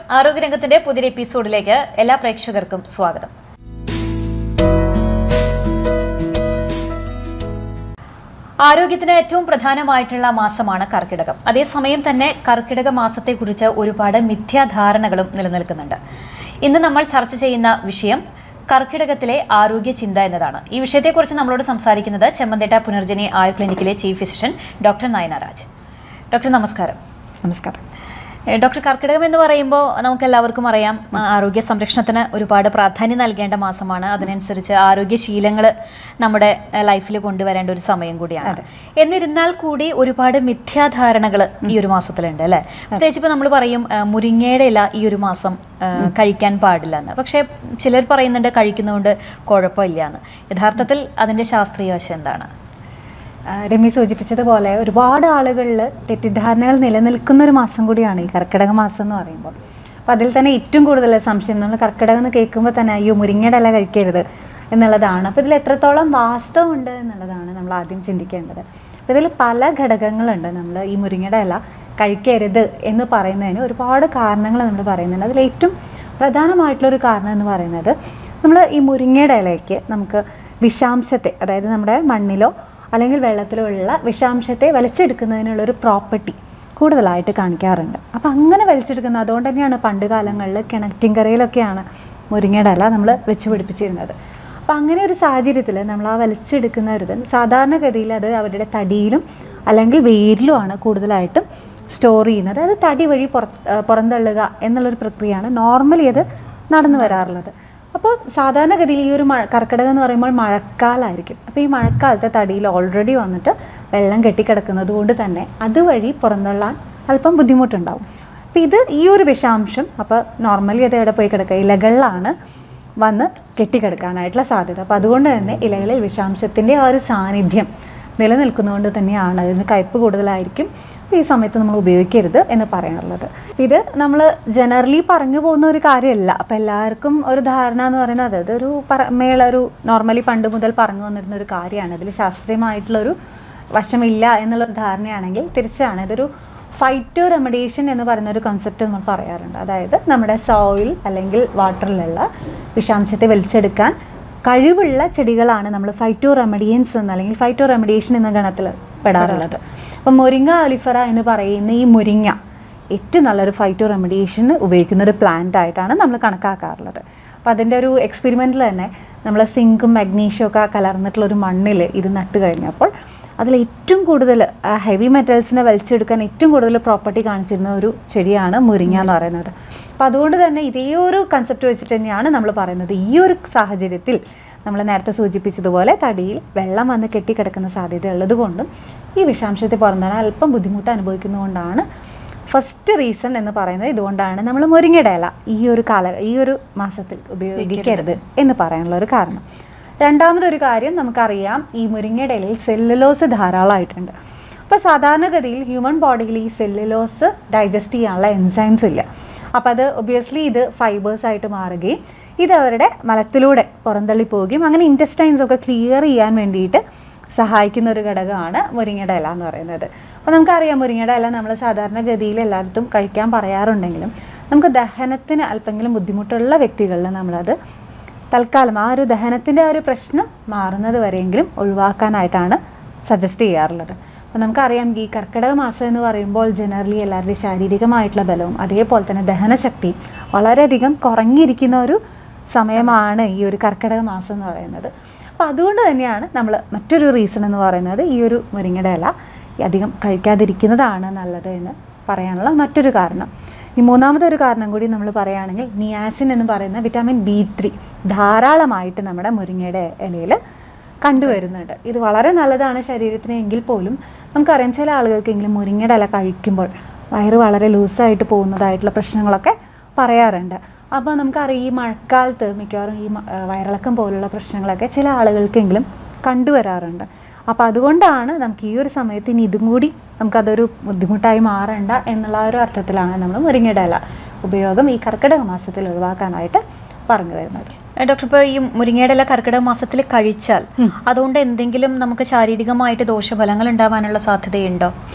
ആരോഗ്യരംഗത്തിന്റെ പുതിയൊരു എപ്പിസോഡിലേക്ക് എല്ലാ പ്രേക്ഷകർക്കും സ്വാഗതം ആരോഗ്യത്തിന് ഏറ്റവും പ്രധാനമായിട്ടുള്ള മാസമാണ് കർക്കിടകം അതേസമയം തന്നെ കർക്കിടക മാസത്തെക്കുറിച്ച് ഒരുപാട് മിഥ്യാധാരണകളും നിലനിൽക്കുന്നുണ്ട് ഇന്ന് നമ്മൾ ചർച്ച ചെയ്യുന്ന വിഷയം കർക്കിടകത്തിലെ ആരോഗ്യ ചിന്ത എന്നതാണ് ഈ വിഷയത്തെക്കുറിച്ച് നമ്മളോട് സംസാരിക്കുന്നത് ചെമ്മന്തേട്ട പുനർജനി ആയുർ ക്ലിനിക്കിലെ chief physician doctor Nayanaraj doctor നമസ്കാരം നമസ്കാരം ഏഹ് ഡോക്ടർ കർക്കിടകം എന്ന് പറയുമ്പോൾ നമുക്ക് എല്ലാവർക്കും അറിയാം ആ, ആരോഗ്യ സംരക്ഷണത്തിന് ഒരുപാട് പ്രാധാന്യം നൽകേണ്ട മാസമാണ് അതിനനുസരിച്ച് ആരോഗ്യശീലങ്ങൾ നമ്മുടെ ലൈഫിൽ കൊണ്ടുവരേണ്ട ഒരു സമയം കൂടിയാണ് എന്നിരുന്നാൽ കൂടി ഒരുപാട് മിഥ്യാധാരണകൾ ഈ ഒരു മാസത്തിലുണ്ട് അല്ലേ പ്രത്യേകിച്ച് ഇപ്പോൾ നമ്മൾ പറയും ആ, മുരിങ്ങയുടെ ഇല ഈ ഒരു മാസം ആ, കഴിക്കാൻ പാടില്ല എന്ന് പക്ഷേ ചിലർ പറയുന്നുണ്ട് കഴിക്കുന്നതുകൊണ്ട് കുഴപ്പമില്ല എന്ന് യഥാർത്ഥത്തിൽ അതിൻ്റെ ശാസ്ത്രീയ വശം എന്താണ് ആ, രമ്യ സൂചിപ്പിച്ചതുപോലെ ഒരുപാട് ആളുകളിൽ തെറ്റിദ്ധാരണകൾ നിലനിൽക്കുന്ന ഒരു മാസം കൂടിയാണ് ഈ കർക്കിടക മാസം എന്ന് പറയുമ്പോൾ അപ്പോൾ അതിൽ തന്നെ ഏറ്റവും കൂടുതൽ സംശയം നമ്മൾ കർക്കിടകം എന്ന് കേൾക്കുമ്പോൾ തന്നെ അയ്യോ മുരിങ്ങയുടെ ഇല കഴിക്കരുത് എന്നുള്ളതാണ് അപ്പോൾ ഇതിൽ എത്രത്തോളം വാസ്തവമുണ്ട് എന്നുള്ളതാണ് നമ്മൾ ആദ്യം ചിന്തിക്കേണ്ടത് അപ്പോൾ ഇതിൽ പല ഘടകങ്ങളുണ്ട് നമ്മൾ ഈ മുരിങ്ങയുടെ ഇല കഴിക്കരുത് എന്ന് പറയുന്നതിന് ഒരുപാട് കാരണങ്ങൾ നമ്മൾ പറയുന്നുണ്ട് അതിൽ ഏറ്റവും പ്രധാനമായിട്ടുള്ളൊരു കാരണം എന്ന് പറയുന്നത് നമ്മൾ ഈ മുരിങ്ങയുടെ ഇലയ്ക്ക് നമുക്ക് വിഷാംശത്തെ അതായത് നമ്മുടെ മണ്ണിലോ അല്ലെങ്കിൽ വെള്ളത്തിലോ ഉള്ള വിഷാംശത്തെ വലിച്ചെടുക്കുന്നതിനുള്ളൊരു പ്രോപ്പർട്ടി കൂടുതലായിട്ട് കാണിക്കാറുണ്ട് അപ്പോൾ അങ്ങനെ വലിച്ചെടുക്കുന്ന അതുകൊണ്ട് തന്നെയാണ് പണ്ട് കാലങ്ങളിൽ കിണറ്റിൻകരയിലൊക്കെയാണ് മുരിങ്ങയുടെ ഇല നമ്മൾ വെച്ച് പിടിപ്പിച്ചിരുന്നത് അപ്പോൾ അങ്ങനെ ഒരു സാഹചര്യത്തിൽ നമ്മൾ ആ വലിച്ചെടുക്കുന്ന ഒരു ഇത് സാധാരണഗതിയിൽ അത് അവരുടെ തടിയിലും അല്ലെങ്കിൽ വേരിലുമാണ് കൂടുതലായിട്ടും സ്റ്റോർ ചെയ്യുന്നത് അത് തടി വഴി പുറ പുറന്തള്ളുക എന്നുള്ളൊരു പ്രക്രിയയാണ് നോർമലി അത് നടന്നു വരാറുള്ളത് അപ്പോൾ സാധാരണഗതിയിൽ ഈ ഒരു മഴ കർക്കിടകം എന്ന് പറയുമ്പോൾ മഴക്കാലമായിരിക്കും അപ്പോൾ ഈ മഴക്കാലത്തെ തടിയിൽ ഓൾറെഡി വന്നിട്ട് വെള്ളം കെട്ടിക്കിടക്കുന്നത് കൊണ്ട് തന്നെ അതുവഴി പുറന്തള്ളാൻ അല്പം ബുദ്ധിമുട്ടുണ്ടാവും അപ്പോൾ ഇത് ഈ ഒരു വിഷാംശം അപ്പോൾ നോർമലി അത് എവിടെ പോയി കിടക്കുക ഇലകളിലാണ് വന്ന് കെട്ടിക്കിടക്കാനായിട്ടുള്ള സാധ്യത അപ്പോൾ അതുകൊണ്ട് തന്നെ ഇലകളിൽ വിഷാംശത്തിൻ്റെ ആ ഒരു സാന്നിധ്യം നിലനിൽക്കുന്നതുകൊണ്ട് തന്നെയാണ് അതിന് കയ്പ്പ് കൂടുതലായിരിക്കും അപ്പോൾ ഈ സമയത്ത് നമ്മൾ ഉപയോഗിക്കരുത് എന്ന് പറയാനുള്ളത് ഇത് നമ്മൾ ജനറലി പറഞ്ഞു പോകുന്ന ഒരു കാര്യമല്ല അപ്പോൾ എല്ലാവർക്കും ഒരു ധാരണ എന്ന് പറയുന്നത് അതൊരു പറ മേള ഒരു നോർമലി പണ്ട് മുതൽ പറഞ്ഞു വന്നിരുന്ന ഒരു കാര്യമാണ് ഇതിൽ ശാസ്ത്രീയമായിട്ടുള്ളൊരു വശമില്ല എന്നുള്ളൊരു ധാരണയാണെങ്കിൽ തിരിച്ചാണ് ഇതൊരു ഫൈറ്റോ റെമഡിയേഷൻ എന്ന് പറയുന്ന ഒരു കൺസെപ്റ്റ് നമ്മൾ പറയാറുണ്ട് അതായത് നമ്മുടെ സോയിൽ അല്ലെങ്കിൽ വാട്ടറിലുള്ള വിഷാംശത്തെ വലിച്ചെടുക്കാൻ കഴിവുള്ള ചെടികളാണ് നമ്മൾ ഫൈറ്റോ റെമഡിയൻസ് എന്ന് അല്ലെങ്കിൽ ഫൈറ്റോ റെമഡിയേഷൻ എന്ന ഗണത്തിൽ പെടാറുള്ളത് അപ്പം മുരിങ്ങ അലിഫറ എന്ന് പറയുന്ന ഈ മുരിങ്ങ ഏറ്റവും നല്ലൊരു ഫൈറ്റോ റെമഡിയേഷന് ഉപയോഗിക്കുന്ന ഒരു പ്ലാന്റ് ആയിട്ടാണ് നമ്മൾ കണക്കാക്കാറുള്ളത് അപ്പോൾ അതിൻ്റെ ഒരു എക്സ്പെരിമെൻറ്റിൽ തന്നെ നമ്മൾ സിങ്കും മഗ്നീഷ്യം ഒക്കെ കലർന്നിട്ടുള്ള ഒരു മണ്ണിൽ ഇത് നട്ട് കഴിഞ്ഞപ്പോൾ അതിൽ ഏറ്റവും കൂടുതൽ ഹെവി മെറ്റൽസിനെ വലിച്ചെടുക്കാൻ ഏറ്റവും കൂടുതൽ പ്രോപ്പർട്ടി കാണിച്ചിരുന്ന ഒരു ചെടിയാണ് മുരിങ്ങ എന്ന് പറയുന്നത് അപ്പോൾ അതുകൊണ്ട് തന്നെ ഇതേ ഒരു കൺസെപ്റ്റ് വെച്ചിട്ട് തന്നെയാണ് നമ്മൾ പറയുന്നത് ഈ ഒരു സാഹചര്യത്തിൽ നമ്മൾ നേരത്തെ സൂചിപ്പിച്ചതുപോലെ തടിയിൽ വെള്ളം വന്ന് കെട്ടിക്കിടക്കുന്ന സാധ്യത ഉള്ളത് കൊണ്ടും ഈ വിഷാംശത്തെ പുറന്തള്ളാൻ അല്പം ബുദ്ധിമുട്ട് അനുഭവിക്കുന്നതുകൊണ്ടാണ് ഫസ്റ്റ് റീസൺ എന്ന് പറയുന്നത് ഇതുകൊണ്ടാണ് നമ്മൾ മുരിങ്ങയുടെ ഇല ഈ ഒരു കാല ഈ ഒരു മാസത്തിൽ ഉപയോഗിക്കരുത് എന്ന് പറയാനുള്ള ഒരു കാരണം രണ്ടാമതൊരു കാര്യം നമുക്കറിയാം ഈ മുരിങ്ങയുടെ ഇലയിൽ സെല്ലുലോസ് ധാരാളമായിട്ടുണ്ട് അപ്പോൾ സാധാരണഗതിയിൽ ഹ്യൂമൻ ബോഡിയിൽ ഈ സെല്ലുലോസ് ഡൈജസ്റ്റ് ചെയ്യാനുള്ള എൻസൈംസ് ഇല്ല അപ്പോൾ അത് ഒബിയസ്ലി ഇത് ഫൈബേഴ്സ് ആയിട്ട് മാറുകയും ഇത് അവരുടെ മലത്തിലൂടെ പുറന്തള്ളി പോവുകയും അങ്ങനെ ഇൻറ്റസ്റ്റൈൻസ് ഒക്കെ ക്ലിയർ ചെയ്യാൻ വേണ്ടിയിട്ട് സഹായിക്കുന്ന ഒരു ഘടകമാണ് മുരിങ്ങയുടെ ഇല എന്ന് പറയുന്നത് അപ്പോൾ നമുക്കറിയാം മുരിങ്ങയുടെ ഇല നമ്മൾ സാധാരണഗതിയിൽ എല്ലായിടത്തും കഴിക്കാൻ പറയാറുണ്ടെങ്കിലും നമുക്ക് ദഹനത്തിന് അല്പമെങ്കിലും ബുദ്ധിമുട്ടുള്ള വ്യക്തികളിൽ നമ്മളത് തൽക്കാലം ആ ഒരു ദഹനത്തിൻ്റെ ആ ഒരു പ്രശ്നം മാറുന്നത് വരെയെങ്കിലും ഒഴിവാക്കാനായിട്ടാണ് സജസ്റ്റ് ചെയ്യാറുള്ളത് അപ്പോൾ നമുക്കറിയാം ഈ കർക്കിടക മാസം എന്ന് പറയുമ്പോൾ ജനറലി എല്ലാവരുടെയും ശാരീരികമായിട്ടുള്ള ബലവും അതേപോലെ തന്നെ ദഹനശക്തി വളരെയധികം കുറഞ്ഞിരിക്കുന്ന ഒരു സമയമാണ് ഈ ഒരു കർക്കിടക മാസം എന്ന് പറയുന്നത് അപ്പോൾ അതുകൊണ്ട് തന്നെയാണ് നമ്മൾ മറ്റൊരു റീസൺ എന്ന് പറയുന്നത് ഈ ഒരു മുരിങ്ങയുടെ ഇല ഈ അധികം കഴിക്കാതിരിക്കുന്നതാണ് നല്ലത് എന്ന് പറയാനുള്ള മറ്റൊരു കാരണം ഈ മൂന്നാമതൊരു കാരണം കൂടി നമ്മൾ പറയുകയാണെങ്കിൽ നിയാസിൻ എന്ന് പറയുന്ന വിറ്റാമിൻ ബി ത്രീ ധാരാളമായിട്ട് നമ്മുടെ മുരിങ്ങയുടെ ഇലയിൽ കണ്ടുവരുന്നുണ്ട് ഇത് വളരെ നല്ലതാണ് ശരീരത്തിന് എങ്കിൽ പോലും നമുക്കറിയാം ചില ആളുകൾക്കെങ്കിലും മുരിങ്ങയുടെ ഇല കഴിക്കുമ്പോൾ വയറ് വളരെ ലൂസായിട്ട് പോകുന്നതായിട്ടുള്ള പ്രശ്നങ്ങളൊക്കെ പറയാറുണ്ട് അപ്പോൾ നമുക്കറിയാം ഈ മഴക്കാലത്ത് മിക്കവാറും ഈ മ- ആ, വയറിളക്കം പോലുള്ള പ്രശ്നങ്ങളൊക്കെ ചില ആളുകൾക്കെങ്കിലും കണ്ടുവരാറുണ്ട് അപ്പോൾ അതുകൊണ്ടാണ് നമുക്ക് ഈ ഒരു സമയത്ത് ഇനി ഇതും കൂടി നമുക്കതൊരു ബുദ്ധിമുട്ടായി മാറണ്ട എന്നുള്ള ആ ഒരു അർത്ഥത്തിലാണ് നമ്മൾ മുരിങ്ങയുടെ ഇല ഉപയോഗം ഈ കർക്കിടക മാസത്തിൽ ഒഴിവാക്കാനായിട്ട് പറഞ്ഞു വരുന്നത് ഏഹ് ഡോക്ടർ ഇപ്പോൾ ഈ മുരിങ്ങയുടെ ഇല കർക്കിടക മാസത്തിൽ കഴിച്ചാൽ അതുകൊണ്ട് എന്തെങ്കിലും നമുക്ക് ശാരീരികമായിട്ട് ദോഷഫലങ്ങൾ ഉണ്ടാവാനുള്ള സാധ്യതയുണ്ടോ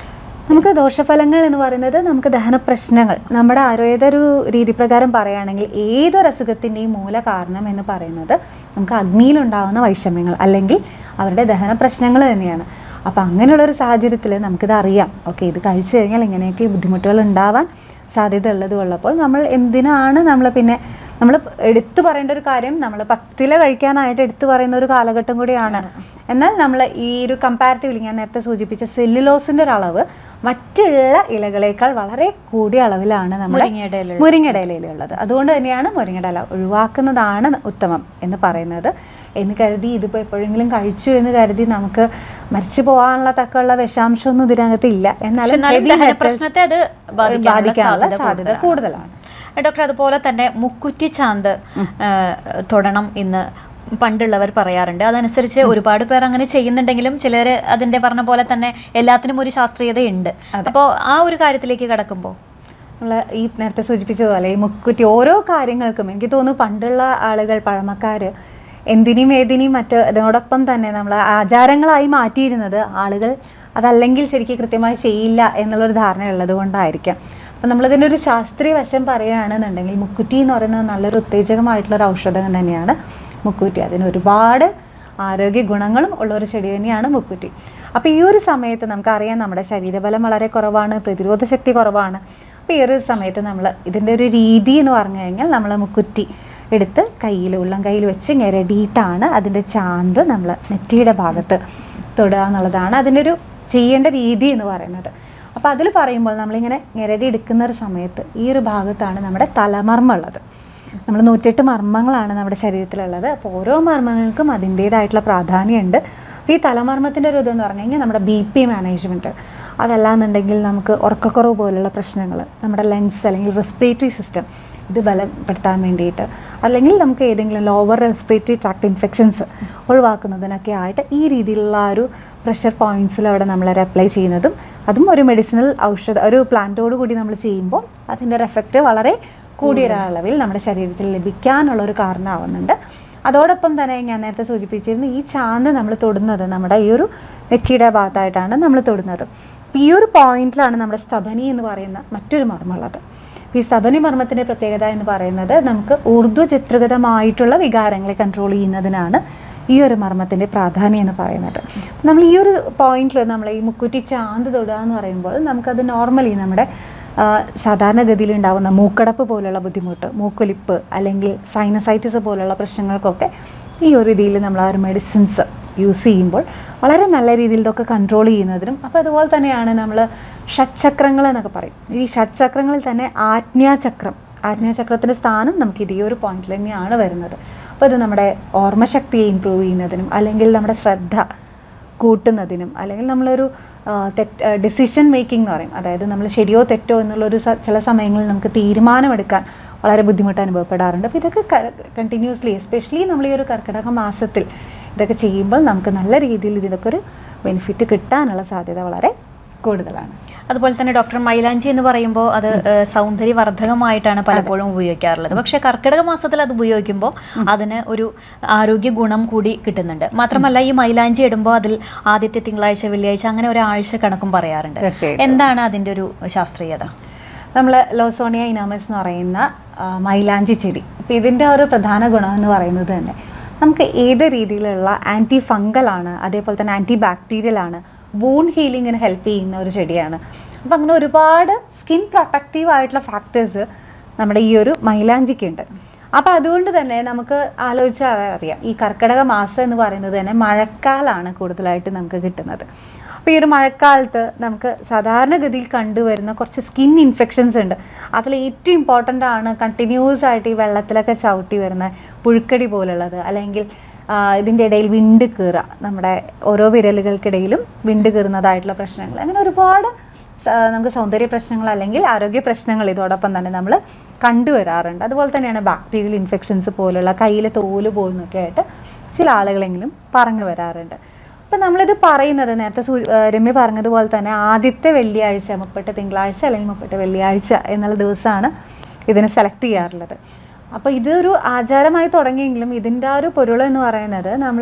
നമുക്ക് ദോഷഫലങ്ങൾ എന്ന് പറയുന്നത് നമുക്ക് ദഹന പ്രശ്നങ്ങൾ നമ്മുടെ ആയുർവേദ രീതി പ്രകാരം പറയുകയാണെങ്കിൽ ഏതൊരു അസുഖത്തിൻ്റെയും മൂല കാരണം എന്ന് പറയുന്നത് നമുക്ക് അഗ്നിയിലുണ്ടാകുന്ന വൈഷമ്യങ്ങൾ അല്ലെങ്കിൽ അവരുടെ ദഹന പ്രശ്നങ്ങൾ തന്നെയാണ് അപ്പോൾ അങ്ങനെയുള്ളൊരു സാഹചര്യത്തിൽ നമുക്കിത് അറിയാം ഓക്കെ ഇത് കഴിച്ചു കഴിഞ്ഞാൽ ഇങ്ങനെയൊക്കെ ബുദ്ധിമുട്ടുകൾ ഉണ്ടാവാൻ സാധ്യത ഉള്ളത് ഉള്ളപ്പോൾ നമ്മൾ എന്തിനാണ് നമ്മൾ പിന്നെ നമ്മൾ എടുത്തു പറയേണ്ട ഒരു കാര്യം നമ്മൾ പത്തില കഴിക്കാനായിട്ട് എടുത്തു പറയുന്ന ഒരു കാലഘട്ടം കൂടിയാണ് എന്നാൽ നമ്മൾ ഈ ഒരു കമ്പാരിറ്റീവ്ലി ഞാൻ നേരത്തെ സൂചിപ്പിച്ച സെല്ലുലോസിൻ്റെ ഒരു അളവ് മറ്റുള്ള ഇലകളേക്കാൾ വളരെ കൂടിയ അളവിലാണ് നമ്മൾ മുരിങ്ങയുടെ ഇല മുരിങ്ങയുടെ ഇലയിലുള്ളത് അതുകൊണ്ട് തന്നെയാണ് മുരിങ്ങയുടെ ഇല ഒഴിവാക്കുന്നതാണ് ഉത്തമം എന്ന് പറയുന്നത് എന്ന് കരുതി ഇതിപ്പോൾ എപ്പോഴെങ്കിലും കഴിച്ചു എന്ന് കരുതി നമുക്ക് മരിച്ചു പോകാനുള്ള തക്കമുള്ള വിഷാംശമൊന്നും ഇതിനകത്ത് ഇല്ല പക്ഷെ എന്നാലും എന്നാലും heavy ദഹന metals പ്രശ്നത്തെ അത് ബാധിക്കാനുള്ള ബാധിക്കാനുള്ള സാധ്യത സാധ്യത കൂടുതലാണ് ഡോക്ടർ അതുപോലെ തന്നെ മുക്കുറ്റി ചാന്ത് ആ, തൊടണം എന്ന് പണ്ടുള്ളവർ പറയാറുണ്ട് അതനുസരിച്ച് ഒരുപാട് പേർ അങ്ങനെ ചെയ്യുന്നുണ്ടെങ്കിലും ചിലർ അതിന്റെ പറഞ്ഞ പോലെ തന്നെ എല്ലാത്തിനും ഒരു ശാസ്ത്രീയതയുണ്ട് അപ്പോൾ ആ ഒരു കാര്യത്തിലേക്ക് കടക്കുമ്പോൾ നമ്മൾ ഈ നേരത്തെ സൂചിപ്പിച്ചതുപോലെ ഈ മുക്കുറ്റി ഓരോ കാര്യങ്ങൾക്കും എനിക്ക് തോന്നുന്നു പണ്ടുള്ള ആളുകൾ പഴമക്കാർ എന്തിനേയും ഏതിനെയും മറ്റ് ഇതിനോടൊപ്പം തന്നെ നമ്മൾ ആചാരങ്ങളായി മാറ്റിയിരുന്നത് ആളുകൾ അതല്ലെങ്കിൽ ശരിക്കും കൃത്യമായി ചെയ്യില്ല എന്നുള്ളൊരു ധാരണ ഉള്ളത് കൊണ്ടായിരിക്കാം അപ്പം നമ്മളിതിൻ്റെ ഒരു ശാസ്ത്രീയ വശം പറയുകയാണെന്നുണ്ടെങ്കിൽ മുക്കുറ്റി എന്ന് പറയുന്നത് നല്ലൊരു ഉത്തേജകമായിട്ടുള്ള ഒരു ഔഷധം തന്നെയാണ് മുക്കുറ്റി അതിന് ഒരുപാട് ആരോഗ്യ ഗുണങ്ങളും ഉള്ള ഒരു ചെടി തന്നെയാണ് മുക്കുറ്റി അപ്പോൾ ഈ ഒരു സമയത്ത് നമുക്കറിയാം നമ്മുടെ ശരീരബലം വളരെ കുറവാണ് പ്രതിരോധ ശക്തി കുറവാണ് അപ്പോൾ ഈ ഒരു സമയത്ത് നമ്മൾ ഇതിൻ്റെ ഒരു രീതി എന്ന് പറഞ്ഞു കഴിഞ്ഞാൽ നമ്മൾ മുക്കുറ്റി എടുത്ത് കയ്യിൽ ഉള്ളം കയ്യിൽ വെച്ച് ഞെരടിയിട്ടാണ് അതിൻ്റെ ചാന്ത് നമ്മൾ നെറ്റിയുടെ ഭാഗത്ത് തൊടുക എന്നുള്ളതാണ് അതിൻ്റെ ഒരു ചെയ്യേണ്ട രീതി എന്ന് പറയുന്നത് അപ്പോൾ അതിൽ പറയുമ്പോൾ നമ്മളിങ്ങനെ ഞെരടി എടുക്കുന്ന ഒരു സമയത്ത് ഈ ഒരു ഭാഗത്താണ് നമ്മുടെ തലമർമ്മ ഉള്ളത് നമ്മൾ നൂറ്റെട്ട് മർമ്മങ്ങളാണ് നമ്മുടെ ശരീരത്തിലുള്ളത് അപ്പോൾ ഓരോ മർമ്മങ്ങൾക്കും അതിൻ്റേതായിട്ടുള്ള പ്രാധാന്യമുണ്ട് അപ്പോൾ ഈ തലമർമ്മത്തിൻ്റെ ഒരു ഇതെന്ന് പറഞ്ഞു കഴിഞ്ഞാൽ നമ്മുടെ ബി പി മാനേജ്മെൻറ്റ് അതല്ലാന്നുണ്ടെങ്കിൽ നമുക്ക് ഉറക്കക്കുറവ് പോലുള്ള പ്രശ്നങ്ങൾ നമ്മുടെ ലങ്സ് അല്ലെങ്കിൽ റെസ്പിറേറ്ററി സിസ്റ്റം ഇത് ബലപ്പെടുത്താൻ വേണ്ടിയിട്ട് അല്ലെങ്കിൽ നമുക്ക് ഏതെങ്കിലും ലോവർ റെസ്പിറേറ്ററി ട്രാക്ട് ഇൻഫെക്ഷൻസ് ഒഴിവാക്കുന്നതിനൊക്കെ ആയിട്ട് ഈ രീതിയിലുള്ള ആ ഒരു പ്രഷർ പോയിന്റ്സിൽ അവിടെ നമ്മൾ അപ്ലൈ ചെയ്യുന്നതും അതും ഒരു മെഡിസിനൽ ഔഷധ ഒരു പ്ലാന്റോട് കൂടി നമ്മൾ ചെയ്യുമ്പോൾ അതിൻ്റെ ഒരു എഫക്റ്റ് വളരെ കൂടിയ ഒരളവിൽ നമ്മുടെ ശരീരത്തിൽ ലഭിക്കാനുള്ള ഒരു കാരണമാവുന്നുണ്ട് അതോടൊപ്പം തന്നെ ഞാൻ നേരത്തെ സൂചിപ്പിച്ചിരുന്നു ഈ ചാന്ത് നമ്മൾ തൊടുന്നത് നമ്മുടെ ഈ ഒരു നെറ്റിയുടെ ഭാഗത്തായിട്ടാണ് നമ്മൾ തൊടുന്നത് ഈ ഒരു പോയിന്റിലാണ് നമ്മുടെ സ്തബനി എന്ന് പറയുന്ന മറ്റൊരു മർമ്മമുള്ളത് ഈ സ്തബനി മർമ്മത്തിൻ്റെ പ്രത്യേകത എന്ന് പറയുന്നത് നമുക്ക് ഊർധ്വചിത്രഗതമായിട്ടുള്ള വികാരങ്ങളെ കൺട്രോൾ ചെയ്യുന്നതിനാണ് ഈ ഒരു മർമ്മത്തിൻ്റെ പ്രാധാന്യം എന്ന് പറയുന്നത് നമ്മൾ ഈ ഒരു പോയിന്റിൽ നമ്മൾ ഈ മുക്കുറ്റി ചാന്ത് തൊടുക എന്ന് പറയുമ്പോൾ നമുക്കത് നോർമലി നമ്മുടെ ആ, സാധാരണഗതിയിൽ ഉണ്ടാകുന്ന മൂക്കടപ്പ് പോലുള്ള ബുദ്ധിമുട്ട് മൂക്കൊലിപ്പ് അല്ലെങ്കിൽ സൈനസൈറ്റിസ് പോലുള്ള പ്രശ്നങ്ങൾക്കൊക്കെ ഈ ഒരു രീതിയിൽ നമ്മൾ ആ ഒരു മെഡിസിൻസ് യൂസ് ചെയ്യുമ്പോൾ വളരെ നല്ല രീതിയിൽ ഇതൊക്കെ കൺട്രോൾ ചെയ്യുന്നതിനും അപ്പോൾ അതുപോലെ തന്നെയാണ് നമ്മൾ ഷഡ്ചക്രങ്ങൾ എന്നൊക്കെ പറയും ഈ ഷഡ്ചക്രങ്ങളിൽ തന്നെ ആജ്ഞാചക്രം ആജ്ഞാചക്രത്തിൻ്റെ സ്ഥാനം നമുക്ക് ഇതേ ഒരു പോയിന്റിൽ തന്നെയാണ് വരുന്നത് അപ്പോൾ ഇത് നമ്മുടെ ഓർമ്മശക്തിയെ ഇമ്പ്രൂവ് ചെയ്യുന്നതിനും അല്ലെങ്കിൽ നമ്മുടെ ശ്രദ്ധ കൂട്ടുന്നതിനും അല്ലെങ്കിൽ നമ്മളൊരു ആ, തെറ്റ് ഡിസിഷൻ മേക്കിംഗ് എന്ന് പറയും അതായത് നമ്മൾ ശരിയോ തെറ്റോ എന്നുള്ളൊരു സ- ചില സമയങ്ങളിൽ നമുക്ക് തീരുമാനമെടുക്കാൻ വളരെ ബുദ്ധിമുട്ട് അനുഭവപ്പെടാറുണ്ട് അപ്പോൾ ഇതൊക്കെ കണ്ടിന്യൂസ്ലി എസ്പെഷ്യലി നമ്മൾ ഈ ഒരു കർക്കിടക മാസത്തിൽ ഇതൊക്കെ ചെയ്യുമ്പോൾ നമുക്ക് നല്ല രീതിയിൽ ഇതിനൊക്കെ ഒരു ബെനിഫിറ്റ് കിട്ടാനുള്ള സാധ്യത വളരെ കൂടുതലാണ് അതുപോലെ തന്നെ ഡോക്ടർ മൈലാഞ്ചി എന്ന് പറയുമ്പോൾ അത് ഏഹ്, സൗന്ദര്യവർദ്ധകമായിട്ടാണ് പലപ്പോഴും ഉപയോഗിക്കാറുള്ളത് പക്ഷേ കർക്കിടക മാസത്തിൽ അത് ഉപയോഗിക്കുമ്പോൾ അതിന് ഒരു ആരോഗ്യ ഗുണം കൂടി കിട്ടുന്നുണ്ട് മാത്രമല്ല ഈ മൈലാഞ്ചി ഇടുമ്പോൾ അതിൽ ആദ്യത്തെ തിങ്കളാഴ്ച വെള്ളിയാഴ്ച അങ്ങനെ ഒരാഴ്ച കണക്കും പറയാറുണ്ട് തീർച്ചയായിട്ടും. എന്താണ് അതിൻ്റെ ഒരു ശാസ്ത്രീയത നമ്മൾ ലോസോണിയ ഇനോമസ് എന്ന് പറയുന്ന ആ, മൈലാഞ്ചി ചെടി അപ്പോൾ ഇതിൻ്റെ ഒരു പ്രധാന ഗുണം എന്ന് പറയുന്നത് തന്നെ നമുക്ക് ഏത് രീതിയിലുള്ള ആൻറ്റി ഫംഗലാണ് അതേപോലെ തന്നെ ആൻറ്റി ബാക്ടീരിയൽ ആണ് വൂൺ ഹീലിങ്ങിന് ഹെൽപ്പ് ചെയ്യുന്ന ഒരു ചെടിയാണ് അപ്പോൾ അങ്ങനെ ഒരുപാട് സ്കിൻ പ്രൊട്ടക്റ്റീവ് ആയിട്ടുള്ള ഫാക്ടേഴ്സ് നമ്മുടെ ഈ ഒരു മൈലാഞ്ചിക്കുണ്ട് അപ്പോൾ അതുകൊണ്ട് തന്നെ നമുക്ക് ആലോചിച്ചാൽ അറിയാം ഈ കർക്കിടക മാസം എന്ന് പറയുന്നത് തന്നെ മഴക്കാലാണ് കൂടുതലായിട്ട് നമുക്ക് കിട്ടുന്നത് അപ്പോൾ ഈ ഒരു മഴക്കാലത്ത് നമുക്ക് സാധാരണഗതിയിൽ കണ്ടുവരുന്ന കുറച്ച് സ്കിൻ ഇൻഫെക്ഷൻസ് ഉണ്ട് അതിൽ ഏറ്റവും ഇമ്പോർട്ടൻ്റ് ആണ് കണ്ടിന്യൂസ് ആയിട്ട് ഈ വെള്ളത്തിലൊക്കെ ചവിട്ടി വരുന്ന പുഴുക്കടി പോലുള്ളത് അല്ലെങ്കിൽ ആ, ഇതിൻ്റെ ഇടയിൽ വിണ്ട് കീറുക നമ്മുടെ ഓരോ വിരലുകൾക്കിടയിലും വിണ്ട് കീറുന്നതായിട്ടുള്ള പ്രശ്നങ്ങൾ അങ്ങനെ ഒരുപാട് സ- നമുക്ക് സൗന്ദര്യ പ്രശ്നങ്ങൾ അല്ലെങ്കിൽ ആരോഗ്യ പ്രശ്നങ്ങൾ ഇതോടൊപ്പം തന്നെ നമ്മൾ കണ്ടുവരാറുണ്ട് അതുപോലെ തന്നെയാണ് ബാക്ടീരിയൽ ഇൻഫെക്ഷൻസ് പോലുള്ള കയ്യിലെ തോല് പോകുന്നൊക്കെ ആയിട്ട് ചില ആളുകളെങ്കിലും പറഞ്ഞു വരാറുണ്ട് അപ്പം നമ്മളിത് പറയുന്നത് നേരത്തെ സൂ ആ, രമ്യ പറഞ്ഞതുപോലെ തന്നെ ആദ്യത്തെ വെള്ളിയാഴ്ച മുപ്പട്ട് തിങ്കളാഴ്ച അല്ലെങ്കിൽ മുപ്പട്ട് വെള്ളിയാഴ്ച എന്നുള്ള ദിവസമാണ് ഇതിനെ സെലക്ട് ചെയ്യാറുള്ളത് അപ്പോൾ ഇതൊരു ആചാരമായി തുടങ്ങിയെങ്കിലും ഇതിൻ്റെ ആ ഒരു പൊരുൾ എന്ന് പറയുന്നത് നമ്മൾ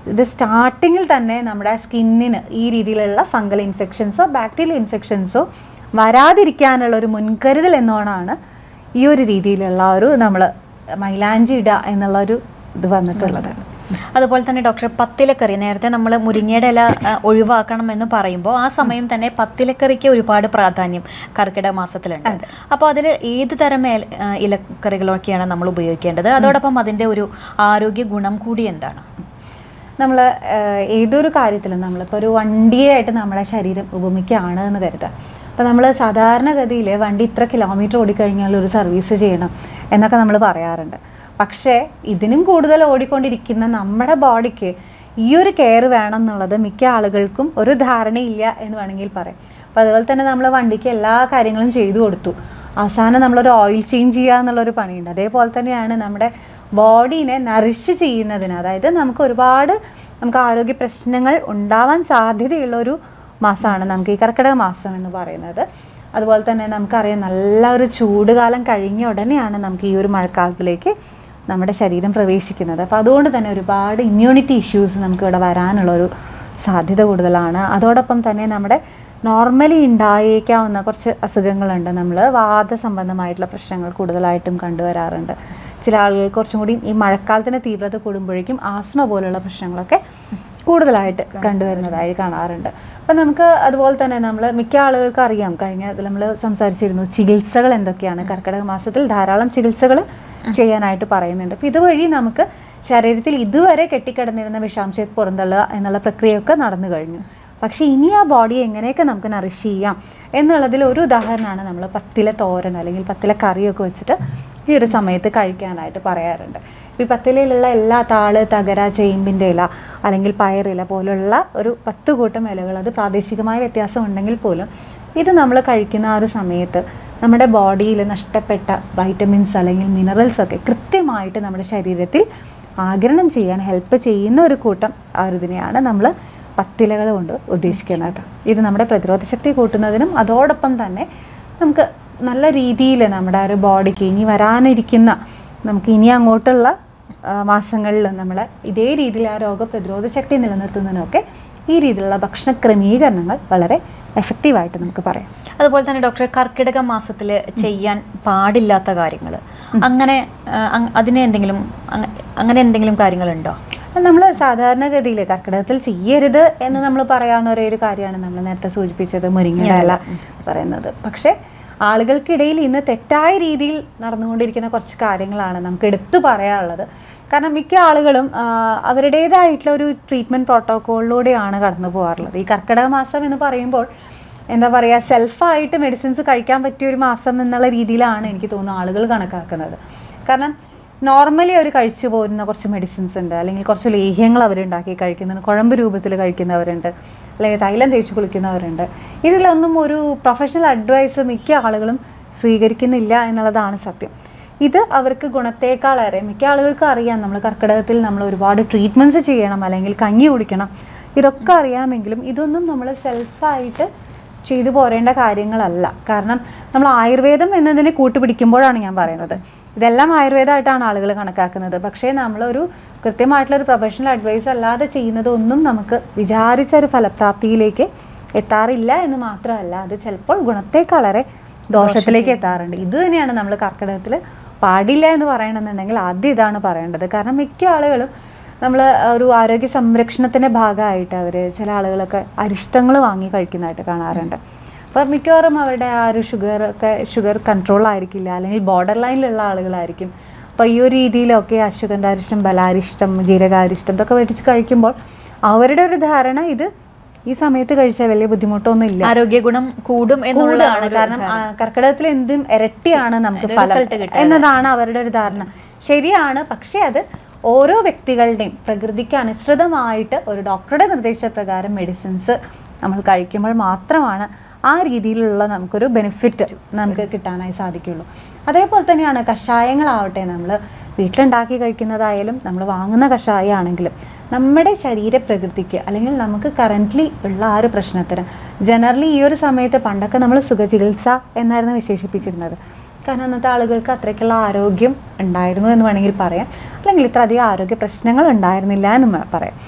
ഇത് സ്റ്റാർട്ടിങ്ങിൽ തന്നെ നമ്മുടെ സ്കിന്നിന് ഈ രീതിയിലുള്ള ഫംഗൽ ഇൻഫെക്ഷൻസോ ബാക്ടീരിയൽ ഇൻഫെക്ഷൻസോ വരാതിരിക്കാനുള്ള ഒരു മുൻകരുതൽ എന്നോണാണ് ഈ ഒരു രീതിയിലുള്ള ഒരു നമ്മൾ മൈലാഞ്ചി ഇടുക എന്നുള്ള ഒരു ഇത് വന്നിട്ടുള്ളത് അതുപോലെ തന്നെ ഡോക്ടർ പത്തിലക്കറി നേരത്തെ നമ്മൾ മുരിങ്ങയുടെ ഇല ആ, ഒഴിവാക്കണം എന്ന് പറയുമ്പോൾ ആ സമയം തന്നെ പത്തിലക്കറിക്ക് ഒരുപാട് പ്രാധാന്യം കർക്കിടക മാസത്തിലുണ്ട് അപ്പോൾ അതിൽ ഏത് തരം ഏല- ആ, ഇലക്കറികളൊക്കെയാണ് നമ്മൾ ഉപയോഗിക്കേണ്ടത് അതോടൊപ്പം അതിൻ്റെ ഒരു ആരോഗ്യ ഗുണം കൂടി എന്താണ് നമ്മൾ ഏതൊരു കാര്യത്തിലും നമ്മളിപ്പോൾ ഒരു വണ്ടിയായിട്ട് നമ്മുടെ ശരീരം ഉപമിക്കുകയാണ് എന്ന് കരുതുക അപ്പോൾ നമ്മൾ സാധാരണഗതിയിൽ വണ്ടി ഇത്ര കിലോമീറ്റർ ഓടിക്കഴിഞ്ഞാൽ ഒരു സർവീസ് ചെയ്യണം എന്നൊക്കെ നമ്മൾ പറയാറുണ്ട് പക്ഷേ ഇതിനും കൂടുതൽ ഓടിക്കൊണ്ടിരിക്കുന്ന നമ്മുടെ ബോഡിക്ക് ഈ ഒരു കെയർ വേണം എന്നുള്ളത് മിക്ക ആളുകൾക്കും ഒരു ധാരണയില്ല എന്ന് വേണമെങ്കിൽ പറയാം അപ്പോൾ അതുപോലെ തന്നെ നമ്മൾ വണ്ടിക്ക് എല്ലാ കാര്യങ്ങളും ചെയ്തു കൊടുത്തു അവസാനം നമ്മളൊരു ഓയിൽ ചേഞ്ച് ചെയ്യുക എന്നുള്ളൊരു പണിയുണ്ട് അതേപോലെ തന്നെയാണ് നമ്മുടെ ബോഡീനെ നറിഷ് ചെയ്യുന്നതിന് അതായത് നമുക്ക് ഒരുപാട് നമുക്ക് ആരോഗ്യ പ്രശ്നങ്ങൾ ഉണ്ടാവാൻ സാധ്യതയുള്ള ഒരു മാസമാണ് നമുക്ക് ഈ കർക്കിടക മാസം എന്ന് പറയുന്നത് അതുപോലെ തന്നെ നമുക്കറിയാം നല്ല ഒരു ചൂടുകാലം കഴിഞ്ഞ ഉടനെയാണ് നമുക്ക് ഈ ഒരു മഴക്കാലത്തിലേക്ക് നമ്മുടെ ശരീരം പ്രവേശിക്കുന്നത് അപ്പോൾ അതുകൊണ്ട് തന്നെ ഒരുപാട് ഇമ്മ്യൂണിറ്റി ഇഷ്യൂസ് നമുക്ക് ഇവിടെ വരാനുള്ള ഒരു സാധ്യത കൂടുതലാണ് അതോടൊപ്പം തന്നെ നമ്മുടെ നോർമലി ഉണ്ടായേക്കാവുന്ന കുറച്ച് അസുഖങ്ങളുണ്ട് നമ്മൾ വാദ സംബന്ധമായിട്ടുള്ള പ്രശ്നങ്ങൾ കൂടുതലായിട്ടും കണ്ടുവരാറുണ്ട് ചില ആളുകൾക്ക് കുറച്ചും കൂടി ഈ മഴക്കാലത്തിന് തീവ്രത കൂടുമ്പോഴേക്കും ആസ്മ പോലുള്ള പ്രശ്നങ്ങളൊക്കെ കൂടുതലായിട്ട് കണ്ടുവരുന്നതായി കാണാറുണ്ട് അപ്പം നമുക്ക് അതുപോലെ തന്നെ നമ്മൾ മിക്ക ആളുകൾക്ക് അറിയാം കഴിഞ്ഞ നമ്മൾ സംസാരിച്ചിരുന്നു ചികിത്സകൾ എന്തൊക്കെയാണ് കർക്കിടക മാസത്തിൽ ധാരാളം ചികിത്സകൾ ചെയ്യാനായിട്ട് പറയുന്നുണ്ട് അപ്പം ഇതുവഴി നമുക്ക് ശരീരത്തിൽ ഇതുവരെ കെട്ടിക്കിടന്നിരുന്ന വിഷാംശത്തെ പുറന്തള്ളുക എന്നുള്ള പ്രക്രിയയൊക്കെ നടന്നു കഴിഞ്ഞു പക്ഷേ ഇനി ആ ബോഡി എങ്ങനെയൊക്കെ നമുക്ക് നറിഷ് ചെയ്യാം എന്നുള്ളതിൽ ഒരു ഉദാഹരണമാണ് നമ്മൾ പത്തിലെ തോരൻ അല്ലെങ്കിൽ പത്തിലെ കറിയൊക്കെ വെച്ചിട്ട് ഈ ഒരു സമയത്ത് കഴിക്കാനായിട്ട് പറയാറുണ്ട് ഈ പത്തിലയിലുള്ള എല്ലാ താള് തകര ചേമ്പിൻ്റെ ഇല അല്ലെങ്കിൽ പയറില പോലുള്ള ഒരു പത്ത് കൂട്ടം ഇലകൾ അത് പ്രാദേശികമായ വ്യത്യാസം ഉണ്ടെങ്കിൽ പോലും ഇത് നമ്മൾ കഴിക്കുന്ന ആ ഒരു സമയത്ത് നമ്മുടെ ബോഡിയിൽ നഷ്ടപ്പെട്ട വൈറ്റമിൻസ് അല്ലെങ്കിൽ മിനറൽസ് ഒക്കെ കൃത്യമായിട്ട് നമ്മുടെ ശരീരത്തിൽ ആഗിരണം ചെയ്യാൻ ഹെൽപ്പ് ചെയ്യുന്ന ഒരു കൂട്ടം ആ ഒരു ഇതിനെയാണ് നമ്മൾ പത്തിലകൾ കൊണ്ട് ഉദ്ദേശിക്കുന്നത് ഇത് നമ്മുടെ പ്രതിരോധ ശക്തി കൂട്ടുന്നതിനും അതോടൊപ്പം തന്നെ നമുക്ക് നല്ല രീതിയിൽ നമ്മുടെ ആ ഒരു ബോഡിക്ക് ഇനി വരാനിരിക്കുന്ന നമുക്ക് ഇനി അങ്ങോട്ടുള്ള ആ, മാസങ്ങളിൽ നമ്മൾ ഇതേ രീതിയിൽ ആ രോഗപ്രതിരോധ ശക്തി നിലനിർത്തുന്നതിനൊക്കെ ഈ രീതിയിലുള്ള ഭക്ഷണ ക്രമീകരണങ്ങൾ വളരെ എഫക്റ്റീവായിട്ട് നമുക്ക് പറയാം അതുപോലെ തന്നെ ഡോക്ടർ കർക്കിടക മാസത്തിൽ ചെയ്യാൻ പാടില്ലാത്ത കാര്യങ്ങൾ അങ്ങനെ ആ, അങ്- അതിന് എന്തെങ്കിലും അങ്ങ- അങ്ങനെ എന്തെങ്കിലും കാര്യങ്ങളുണ്ടോ നമ്മൾ സാധാരണഗതിയിൽ കർക്കിടകത്തിൽ ചെയ്യരുത് എന്ന് നമ്മൾ പറയാവുന്ന ഒരേ ഒരു കാര്യമാണ് നമ്മൾ നേരത്തെ സൂചിപ്പിച്ചത് മുരിങ്ങയുടെ ഇല പറയുന്നത് പക്ഷേ ആളുകൾക്കിടയിൽ ഇന്ന് തെറ്റായ രീതിയിൽ നടന്നുകൊണ്ടിരിക്കുന്ന കുറച്ച് കാര്യങ്ങളാണ് നമുക്ക് എടുത്തു പറയാനുള്ളത് കാരണം മിക്ക ആളുകളും ആ, അവരുടേതായിട്ടുള്ള ഒരു ട്രീറ്റ്മെൻറ്റ് പ്രോട്ടോക്കോളിലൂടെയാണ് കടന്നു പോകാറുള്ളത് ഈ കർക്കിടക മാസം എന്ന് പറയുമ്പോൾ എന്താ പറയുക സെൽഫായിട്ട് മെഡിസിൻസ് കഴിക്കാൻ പറ്റിയ ഒരു മാസം എന്നുള്ള രീതിയിലാണ് എനിക്ക് തോന്നുന്നു ആളുകൾ കണക്കാക്കുന്നത് കാരണം നോർമലി അവർ കഴിച്ചു പോരുന്ന കുറച്ച് മെഡിസിൻസ് ഉണ്ട് അല്ലെങ്കിൽ കുറച്ച് ലേഹ്യങ്ങൾ അവരുണ്ടാക്കി കഴിക്കുന്നുണ്ട് കുഴമ്പ് രൂപത്തിൽ കഴിക്കുന്നവരുണ്ട് അല്ലെങ്കിൽ തൈലം തേച്ച് കുളിക്കുന്നവരുണ്ട് ഇതിലൊന്നും ഒരു പ്രൊഫഷണൽ അഡ്വൈസ് മിക്ക ആളുകളും സ്വീകരിക്കുന്നില്ല എന്നുള്ളതാണ് സത്യം ഇത് അവർക്ക് ഗുണത്തേക്കാളേറെ മിക്ക ആളുകൾക്കും അറിയാം നമ്മൾ കർക്കിടകത്തിൽ നമ്മൾ ഒരുപാട് ട്രീറ്റ്മെൻറ്റ്സ് ചെയ്യണം അല്ലെങ്കിൽ കഞ്ഞി കുടിക്കണം ഇതൊക്കെ അറിയാമെങ്കിലും ഇതൊന്നും നമ്മൾ സെൽഫായിട്ട് ചെയ്തു പോരേണ്ട കാര്യങ്ങളല്ല കാരണം നമ്മൾ ആയുർവേദം എന്നതിനെ കൂട്ടുപിടിക്കുമ്പോഴാണ് ഞാൻ പറയുന്നത് ഇതെല്ലാം ആയുർവേദമായിട്ടാണ് ആളുകൾ കണക്കാക്കുന്നത് പക്ഷേ നമ്മളൊരു കൃത്യമായിട്ടുള്ള ഒരു പ്രൊഫഷണൽ അഡ്വൈസ് അല്ലാതെ ചെയ്യുന്നതൊന്നും നമുക്ക് വിചാരിച്ച ഒരു ഫലപ്രാപ്തിയിലേക്ക് എത്താറില്ല എന്ന് മാത്രമല്ല അത് ചിലപ്പോൾ ഗുണത്തേക്കാളേറെ ദോഷത്തിലേക്ക് എത്താറുണ്ട് ഇത് തന്നെയാണ് നമ്മൾ കർക്കിടകത്തിൽ പാടില്ല എന്ന് പറയണമെന്നുണ്ടെങ്കിൽ ആദ്യം ഇതാണ് പറയേണ്ടത് കാരണം മിക്ക ആളുകളും നമ്മൾ ഒരു ആരോഗ്യ സംരക്ഷണത്തിൻ്റെ ഭാഗമായിട്ട് അവർ ചില ആളുകളൊക്കെ അരിഷ്ടങ്ങൾ വാങ്ങി കഴിക്കുന്നതായിട്ട് കാണാറുണ്ട് അപ്പോൾ മിക്കവാറും അവരുടെ ആ ഒരു ഷുഗർ ഒക്കെ ഷുഗർ കൺട്രോൾ ആയിരിക്കില്ല അല്ലെങ്കിൽ ബോർഡർ ലൈനിലുള്ള ആളുകളായിരിക്കും അപ്പോൾ ഈ ഒരു രീതിയിലൊക്കെ അശ്വഗന്ധാരിഷ്ടം ബലാരിഷ്ടം ജീരകാരിഷ്ടം ഇതൊക്കെ മേടിച്ച് കഴിക്കുമ്പോൾ അവരുടെ ഒരു ധാരണ ഇത് ഈ സമയത്ത് കഴിച്ചാൽ വലിയ ബുദ്ധിമുട്ടൊന്നും ഇല്ല ആരോഗ്യ ഗുണം കൂടും എന്നുള്ളതാണ് കൂടുതലാണ് ഒരു കാരണം ആ, കർക്കിടകത്തിൽ എന്തും ഇരട്ടിയാണ് നമുക്ക് ഒരു ഫലം result കിട്ടുക. എന്നതാണ് അവരുടെ ഒരു ധാരണ ശരിയാണ് പക്ഷേ അത് ഓരോ വ്യക്തികളുടെയും പ്രകൃതിക്ക് അനുസൃതമായിട്ട് ഒരു ഡോക്ടറുടെ നിർദ്ദേശപ്രകാരം മെഡിസിൻസ് നമ്മൾ കഴിക്കുമ്പോൾ മാത്രമാണ് ആ രീതിയിലുള്ള നമുക്കൊരു ബെനിഫിറ്റ് നമുക്ക് കിട്ടാനായി സാധിക്കുള്ളൂ അതേപോലെ തന്നെയാണ് കഷായങ്ങളാവട്ടെ നമ്മൾ വീട്ടിലുണ്ടാക്കി കഴിക്കുന്നതായാലും നമ്മൾ വാങ്ങുന്ന കഷായമാണെങ്കിലും നമ്മുടെ ശരീരപ്രകൃതിക്ക് അല്ലെങ്കിൽ നമുക്ക് കറൻ്റ്ലി ഉള്ള ആ ഒരു പ്രശ്നത്തിന് ജനറലി ഈ ഒരു സമയത്ത് പണ്ടൊക്കെ നമ്മൾ സുഖചികിത്സ എന്നായിരുന്നു വിശേഷിപ്പിച്ചിരുന്നത് കാരണം അന്നത്തെ ആളുകൾക്ക് അത്രയ്ക്കുള്ള ആരോഗ്യം ഉണ്ടായിരുന്നു എന്ന് വേണമെങ്കിൽ പറയാം അല്ലെങ്കിൽ ഇത്ര അധികം ആരോഗ്യ പ്രശ്നങ്ങൾ ഉണ്ടായിരുന്നില്ല എന്ന് മ- പറയാം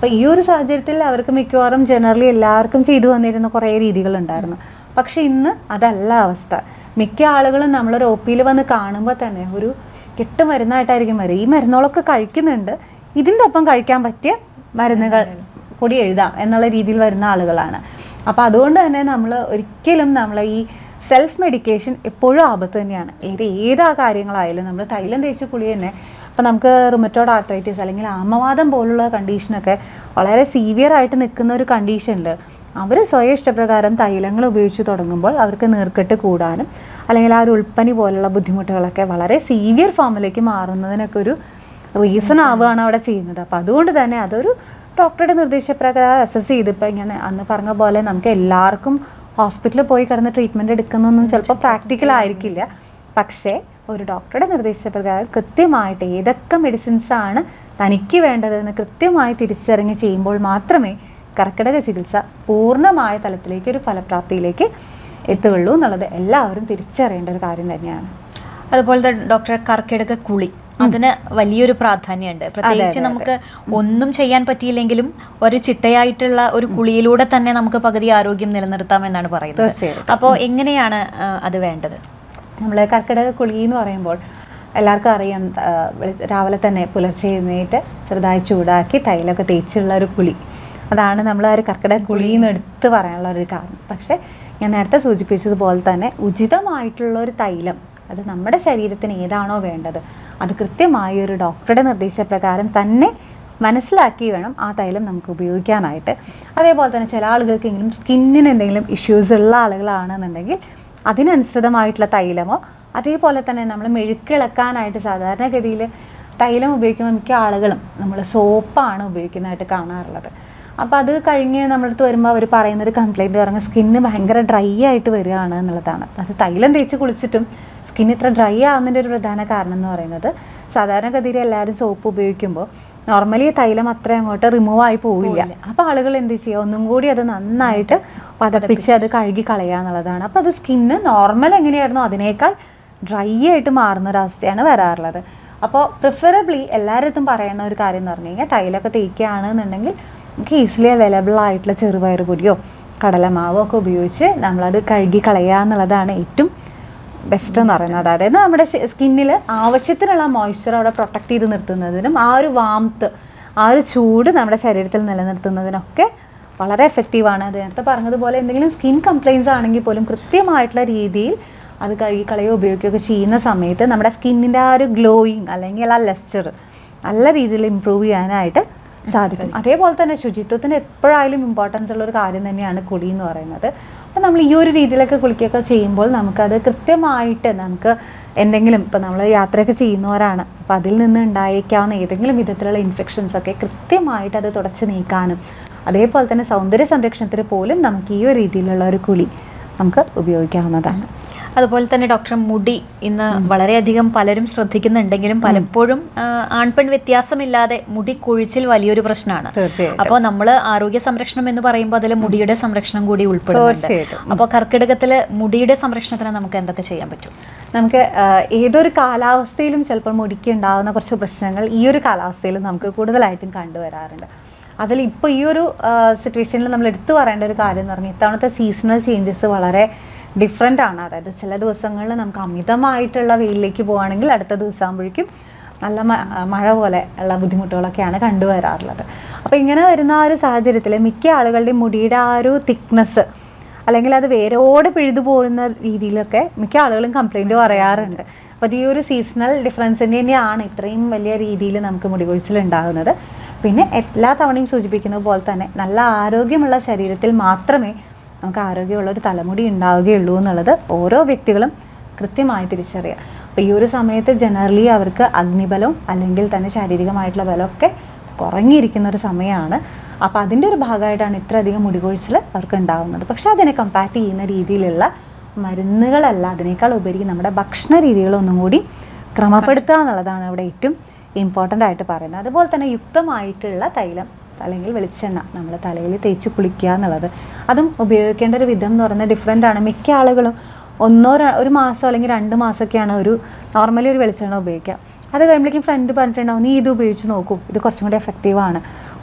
അപ്പോൾ ഈ ഒരു സാഹചര്യത്തിൽ അവർക്ക് മിക്കവാറും ജനറലി എല്ലാവർക്കും ചെയ്തു വന്നിരുന്ന കുറേ രീതികളുണ്ടായിരുന്നു പക്ഷെ ഇന്ന് അതല്ല അവസ്ഥ മിക്ക ആളുകളും നമ്മളൊരു ഒ പിയിൽ വന്ന് കാണുമ്പോൾ തന്നെ ഒരു കെട്ട് മരുന്നായിട്ടായിരിക്കും വരിക ഈ മരുന്നുകളൊക്കെ കഴിക്കുന്നുണ്ട് ഇതിൻ്റെ ഒപ്പം കഴിക്കാൻ പറ്റിയ മരുന്നുകൾ കൂടി എഴുതാം എന്നുള്ള രീതിയിൽ വരുന്ന ആളുകളാണ് അപ്പോൾ അതുകൊണ്ട് തന്നെ നമ്മൾ ഒരിക്കലും നമ്മൾ ഈ സെൽഫ് മെഡിക്കേഷൻ എപ്പോഴും ആപത്ത് തന്നെയാണ് ഏത് ഏതാ കാര്യങ്ങളായാലും നമ്മൾ തൈലം തേച്ച് കുളി തന്നെ അപ്പോൾ നമുക്ക് റുമറ്റോഡ് ആർത്രൈറ്റിസ് അല്ലെങ്കിൽ ആമവാദം പോലുള്ള കണ്ടീഷനൊക്കെ വളരെ സീവിയർ ആയിട്ട് നിൽക്കുന്ന ഒരു കണ്ടീഷനിൽ അവർ സ്വയം ഇഷ്ടപ്രകാരം തൈലങ്ങൾ ഉപയോഗിച്ച് തുടങ്ങുമ്പോൾ അവർക്ക് നീർക്കെട്ട് കൂടാനും അല്ലെങ്കിൽ ആ ഒരു ഉൾപ്പനി പോലുള്ള ബുദ്ധിമുട്ടുകളൊക്കെ വളരെ സീവിയർ ഫോമിലേക്ക് മാറുന്നതിനൊക്കെ ഒരു റീസൺ ആവുകയാണ് അവിടെ ചെയ്യുന്നത് അപ്പോൾ അതുകൊണ്ട് തന്നെ അതൊരു ഡോക്ടറുടെ നിർദ്ദേശപ്രകാരം അസസ് ചെയ്ത് ഇപ്പോൾ ഇങ്ങനെ അന്ന് പറഞ്ഞ പോലെ നമുക്ക് എല്ലാവർക്കും ഹോസ്പിറ്റലിൽ പോയി കിടന്ന് ട്രീറ്റ്മെൻറ്റ് എടുക്കുന്നൊന്നും ചിലപ്പോൾ പ്രാക്ടിക്കൽ ആയിരിക്കില്ല പക്ഷേ ഒരു ഡോക്ടറുടെ നിർദ്ദേശപ്രകാരം കൃത്യമായിട്ട് ഏതൊക്കെ മെഡിസിൻസ് ആണ് തനിക്ക് വേണ്ടതെന്ന് കൃത്യമായി തിരിച്ചറിഞ്ഞ് ചെയ്യുമ്പോൾ മാത്രമേ കർക്കിടക ചികിത്സ പൂർണ്ണമായ തലത്തിലേക്ക് ഒരു ഫലപ്രാപ്തിയിലേക്ക് എത്തുകയുള്ളൂ എന്നുള്ളത് എല്ലാവരും തിരിച്ചറിയേണ്ട ഒരു കാര്യം തന്നെയാണ് അതുപോലെ തന്നെ ഡോക്ടർ കർക്കിടക കുളി അതിന് വലിയൊരു പ്രാധാന്യമുണ്ട് പ്രത്യേകിച്ച് അതെ, നമുക്ക് ഒന്നും ചെയ്യാൻ പറ്റിയില്ലെങ്കിലും ഒരു ചിട്ടയായിട്ടുള്ള ഒരു കുളിയിലൂടെ തന്നെ നമുക്ക് പകുതി ആരോഗ്യം നിലനിർത്താം എന്നാണ് പറയുന്നത് തീർച്ചയായിട്ടും. അപ്പോൾ എങ്ങനെയാണ് ആ, അത് വേണ്ടത് നമ്മൾ കർക്കിടക കുളി എന്ന് പറയുമ്പോൾ എല്ലാവർക്കും അറിയാം ആ, വെളി- രാവിലെ തന്നെ പുലർച്ചെ എഴുന്നേറ്റ് ചെറുതായി ചൂടാക്കി തൈലൊക്കെ തേച്ചുള്ള ഒരു കുളി അതാണ് നമ്മൾ ആ ഒരു കർക്കിടക കുളി എന്ന് എടുത്ത് പറയാനുള്ള ഒരു കാരണം പക്ഷേ ഞാൻ നേരത്തെ സൂചിപ്പിച്ചതുപോലെ തന്നെ ഉചിതമായിട്ടുള്ള ഒരു തൈലം അത് നമ്മുടെ ശരീരത്തിന് ഏതാണോ വേണ്ടത് അത് കൃത്യമായി ഒരു ഡോക്ടറുടെ നിർദ്ദേശപ്രകാരം തന്നെ മനസ്സിലാക്കി വേണം ആ തൈലം നമുക്ക് ഉപയോഗിക്കാനായിട്ട് അതേപോലെ തന്നെ ചില ആളുകൾക്കെങ്കിലും സ്കിന്നിന് എന്തെങ്കിലും ഇഷ്യൂസ് ഉള്ള ആളുകളാണെന്നുണ്ടെങ്കിൽ അതിനനുസൃതമായിട്ടുള്ള തൈലമോ അതേപോലെ തന്നെ നമ്മൾ മെഴുക്കിളക്കാനായിട്ട് സാധാരണഗതിയിൽ തൈലം ഉപയോഗിക്കുമ്പോൾ മിക്ക ആളുകളും നമ്മൾ സോപ്പാണ് ഉപയോഗിക്കുന്നതായിട്ട് കാണാറുള്ളത് അപ്പോൾ അത് കഴിഞ്ഞ് നമ്മളടുത്ത് വരുമ്പോൾ അവർ പറയുന്നൊരു കംപ്ലൈൻറ്റ് പറഞ്ഞ സ്കിന്ന് ഭയങ്കര ഡ്രൈ ആയിട്ട് വരികയാണ് എന്നുള്ളതാണ് അത് തൈലം തേച്ച് കുളിച്ചിട്ടും സ്കിൻ ഇത്ര ഡ്രൈ ആവുന്നതിൻ്റെ ഒരു പ്രധാന കാരണം എന്ന് പറയുന്നത് സാധാരണഗതിയിൽ എല്ലാവരും സോപ്പ് ഉപയോഗിക്കുമ്പോൾ നോർമലി തൈലം അത്ര അങ്ങോട്ട് റിമൂവ് ആയി പോവില്ല അപ്പോൾ ആളുകൾ എന്ത് ചെയ്യുക ഒന്നും കൂടി അത് നന്നായിട്ട് പതപ്പിച്ച് അത് കഴുകി കളയുക എന്നുള്ളതാണ് അപ്പോൾ അത് സ്കിന്ന് നോർമൽ എങ്ങനെയായിരുന്നോ അതിനേക്കാൾ ഡ്രൈ ആയിട്ട് മാറുന്ന ഒരവസ്ഥയാണ് വരാറുള്ളത് അപ്പോൾ പ്രിഫറബിളി എല്ലാവരും പറയുന്ന ഒരു കാര്യം എന്ന് പറഞ്ഞു കഴിഞ്ഞാൽ തൈലൊക്കെ തേക്കുകയാണെന്നുണ്ടെങ്കിൽ നമുക്ക് ഈസിലി അവൈലബിൾ ആയിട്ടുള്ള ചെറുപയർ പൊടിയോ കടലമാവോ ഒക്കെ ഉപയോഗിച്ച് നമ്മളത് കഴുകി കളയുക എന്നുള്ളതാണ് ഏറ്റവും ബെസ്റ്റ് എന്ന് പറയുന്നത് അതായത് നമ്മുടെ സ്കിന്നിൽ ആവശ്യത്തിനുള്ള മോയ്സ്ചർ അവിടെ പ്രൊട്ടക്ട് ചെയ്ത് നിർത്തുന്നതിനും ആ ഒരു വാംത്ത് ആ ഒരു ചൂട് നമ്മുടെ ശരീരത്തിൽ നിലനിർത്തുന്നതിനൊക്കെ വളരെ എഫക്റ്റീവാണ് അത് നേരത്തെ പറഞ്ഞതുപോലെ എന്തെങ്കിലും സ്കിൻ കംപ്ലയിൻസ് ആണെങ്കിൽ പോലും കൃത്യമായിട്ടുള്ള രീതിയിൽ അത് കഴുകി കളയോ ഉപയോഗിക്കുകയൊക്കെ ചെയ്യുന്ന സമയത്ത് നമ്മുടെ സ്കിന്നിൻ്റെ ആ ഒരു ഗ്ലോയിങ് അല്ലെങ്കിൽ ആ ലെസ്ചർ നല്ല രീതിയിൽ ഇമ്പ്രൂവ് ചെയ്യാനായിട്ട് സാധിക്കും അതേപോലെ തന്നെ ശുചിത്വത്തിന് എപ്പോഴായാലും ഇമ്പോർട്ടൻസ് ഉള്ള ഒരു കാര്യം തന്നെയാണ് കുളി എന്ന് പറയുന്നത് അപ്പോൾ നമ്മൾ ഈ ഒരു രീതിയിലൊക്കെ കുളിക്കുകയൊക്കെ ചെയ്യുമ്പോൾ നമുക്കത് കൃത്യമായിട്ട് നമുക്ക് എന്തെങ്കിലും ഇപ്പോൾ നമ്മൾ യാത്രയൊക്കെ ചെയ്യുന്നവരാണ് അപ്പോൾ അതിൽ നിന്ന് ഉണ്ടായേക്കാവുന്ന ഏതെങ്കിലും വിധത്തിലുള്ള ഇൻഫെക്ഷൻസ് ഒക്കെ കൃത്യമായിട്ട് അത് തുടച്ച് നീക്കാനും അതേപോലെ തന്നെ സൗന്ദര്യ സംരക്ഷണത്തിന് പോലും നമുക്ക് ഈ ഒരു രീതിയിലുള്ള ഒരു കുളി നമുക്ക് ഉപയോഗിക്കാവുന്നതാണ് അതുപോലെ തന്നെ ഡോക്ടർ മുടി ഇന്ന് വളരെയധികം പലരും ശ്രദ്ധിക്കുന്നുണ്ടെങ്കിലും പലപ്പോഴും ആ, ആൺപെൺ വ്യത്യാസമില്ലാതെ മുടി കൊഴിച്ചിൽ വലിയൊരു പ്രശ്നമാണ് തീർച്ചയായിട്ടും അപ്പോൾ നമ്മൾ ആരോഗ്യ സംരക്ഷണം എന്ന് പറയുമ്പോൾ അതിൽ മുടിയുടെ സംരക്ഷണം കൂടി ഉൾപ്പെടുന്നുണ്ട് തീർച്ചയായിട്ടും അപ്പോൾ കർക്കിടകത്തിൽ മുടിയുടെ സംരക്ഷണത്തിന് നമുക്ക് എന്തൊക്കെ ചെയ്യാൻ പറ്റും നമുക്ക് ആ, ഏതൊരു കാലാവസ്ഥയിലും ചിലപ്പോൾ മുടിക്ക് ഉണ്ടാകുന്ന കുറച്ച് പ്രശ്നങ്ങൾ ഈ ഒരു കാലാവസ്ഥയിൽ നമുക്ക് കൂടുതലായിട്ടും കണ്ടുവരാറുണ്ട് അതിൽ ഇപ്പോൾ ഈ ഒരു സിറ്റുവേഷനിൽ നമ്മൾ എടുത്തു പറയേണ്ട ഒരു കാര്യം എന്ന് പറഞ്ഞാൽ ഇത്തവണത്തെ സീസണൽ ചേഞ്ചസ് വളരെ ഡിഫറെൻ്റ് ആണ് അതായത് ചില ദിവസങ്ങളിൽ നമുക്ക് അമിതമായിട്ടുള്ള വെയിലിലേക്ക് പോവുകയാണെങ്കിൽ അടുത്ത ദിവസം ആകുമ്പോഴേക്കും നല്ല മ- ആ, മഴ പോലെ ഉള്ള ബുദ്ധിമുട്ടുകളൊക്കെയാണ് കണ്ടുവരാറുള്ളത് അപ്പോൾ ഇങ്ങനെ വരുന്ന ആ ഒരു സാഹചര്യത്തിൽ മിക്ക ആളുകളുടെയും മുടിയുടെ ആ ഒരു തിക്നെസ് അല്ലെങ്കിൽ അത് വേരോടെ പിഴുതു പോകുന്ന രീതിയിലൊക്കെ മിക്ക ആളുകളും കംപ്ലൈൻറ്റ് പറയാറുണ്ട് അപ്പോൾ അത് ഈ ഒരു സീസണൽ ഡിഫറൻസിൻ്റെ തന്നെയാണ് ഇത്രയും വലിയ രീതിയിൽ നമുക്ക് മുടി കൊഴിച്ചിൽ ഉണ്ടാകുന്നത് പിന്നെ എല്ലാ തവണയും സൂചിപ്പിക്കുന്നത് പോലെ തന്നെ നല്ല ആരോഗ്യമുള്ള ശരീരത്തിൽ മാത്രമേ നമുക്ക് ആരോഗ്യമുള്ള ഒരു തലമുടി ഉണ്ടാവുകയുള്ളൂ എന്നുള്ളത് ഓരോ വ്യക്തികളും കൃത്യമായി തിരിച്ചറിയുക അപ്പോൾ ഈ ഒരു സമയത്ത് ജനറലി അവർക്ക് അഗ്നിബലവും അല്ലെങ്കിൽ തന്നെ ശാരീരികമായിട്ടുള്ള ബലമൊക്കെ കുറഞ്ഞിരിക്കുന്ന ഒരു സമയമാണ് അപ്പോൾ അതിൻ്റെ ഒരു ഭാഗമായിട്ടാണ് ഇത്രയധികം മുടികൊഴിച്ചിൽ അവർക്ക് ഉണ്ടാകുന്നത് പക്ഷേ അതിനെ കമ്പാറ്റ് ചെയ്യുന്ന രീതിയിലുള്ള മരുന്നുകളല്ല അതിനേക്കാൾ ഉപരി നമ്മുടെ ഭക്ഷണ രീതികളൊന്നും കൂടി ക്രമപ്പെടുത്തുക എന്നുള്ളതാണ് ഇവിടെ ഏറ്റവും ഇമ്പോർട്ടൻ്റ് ആയിട്ട് പറയുന്നത് അതുപോലെ തന്നെ യുക്തമായിട്ടുള്ള തൈലം അല്ലെങ്കിൽ വെളിച്ചെണ്ണ നമ്മൾ തലയിൽ തേച്ച് കുളിക്കുക എന്നുള്ളത് അതും ഉപയോഗിക്കേണ്ട ഒരു വിധം എന്ന് പറയുന്നത് ഡിഫറെൻ്റ് ആണ് മിക്ക ആളുകളും ഒന്നോ ര- ഒരു മാസം അല്ലെങ്കിൽ രണ്ട് മാസമൊക്കെയാണ് ഒരു നോർമലി ഒരു വെളിച്ചെണ്ണ ഉപയോഗിക്കുക അത് കഴിയുമ്പോഴേക്കും ഫ്രണ്ട് പറഞ്ഞിട്ടുണ്ടാവും നീ ഇത് ഉപയോഗിച്ച് നോക്കൂ ഇത് കുറച്ചും കൂടി എഫക്റ്റീവാണ്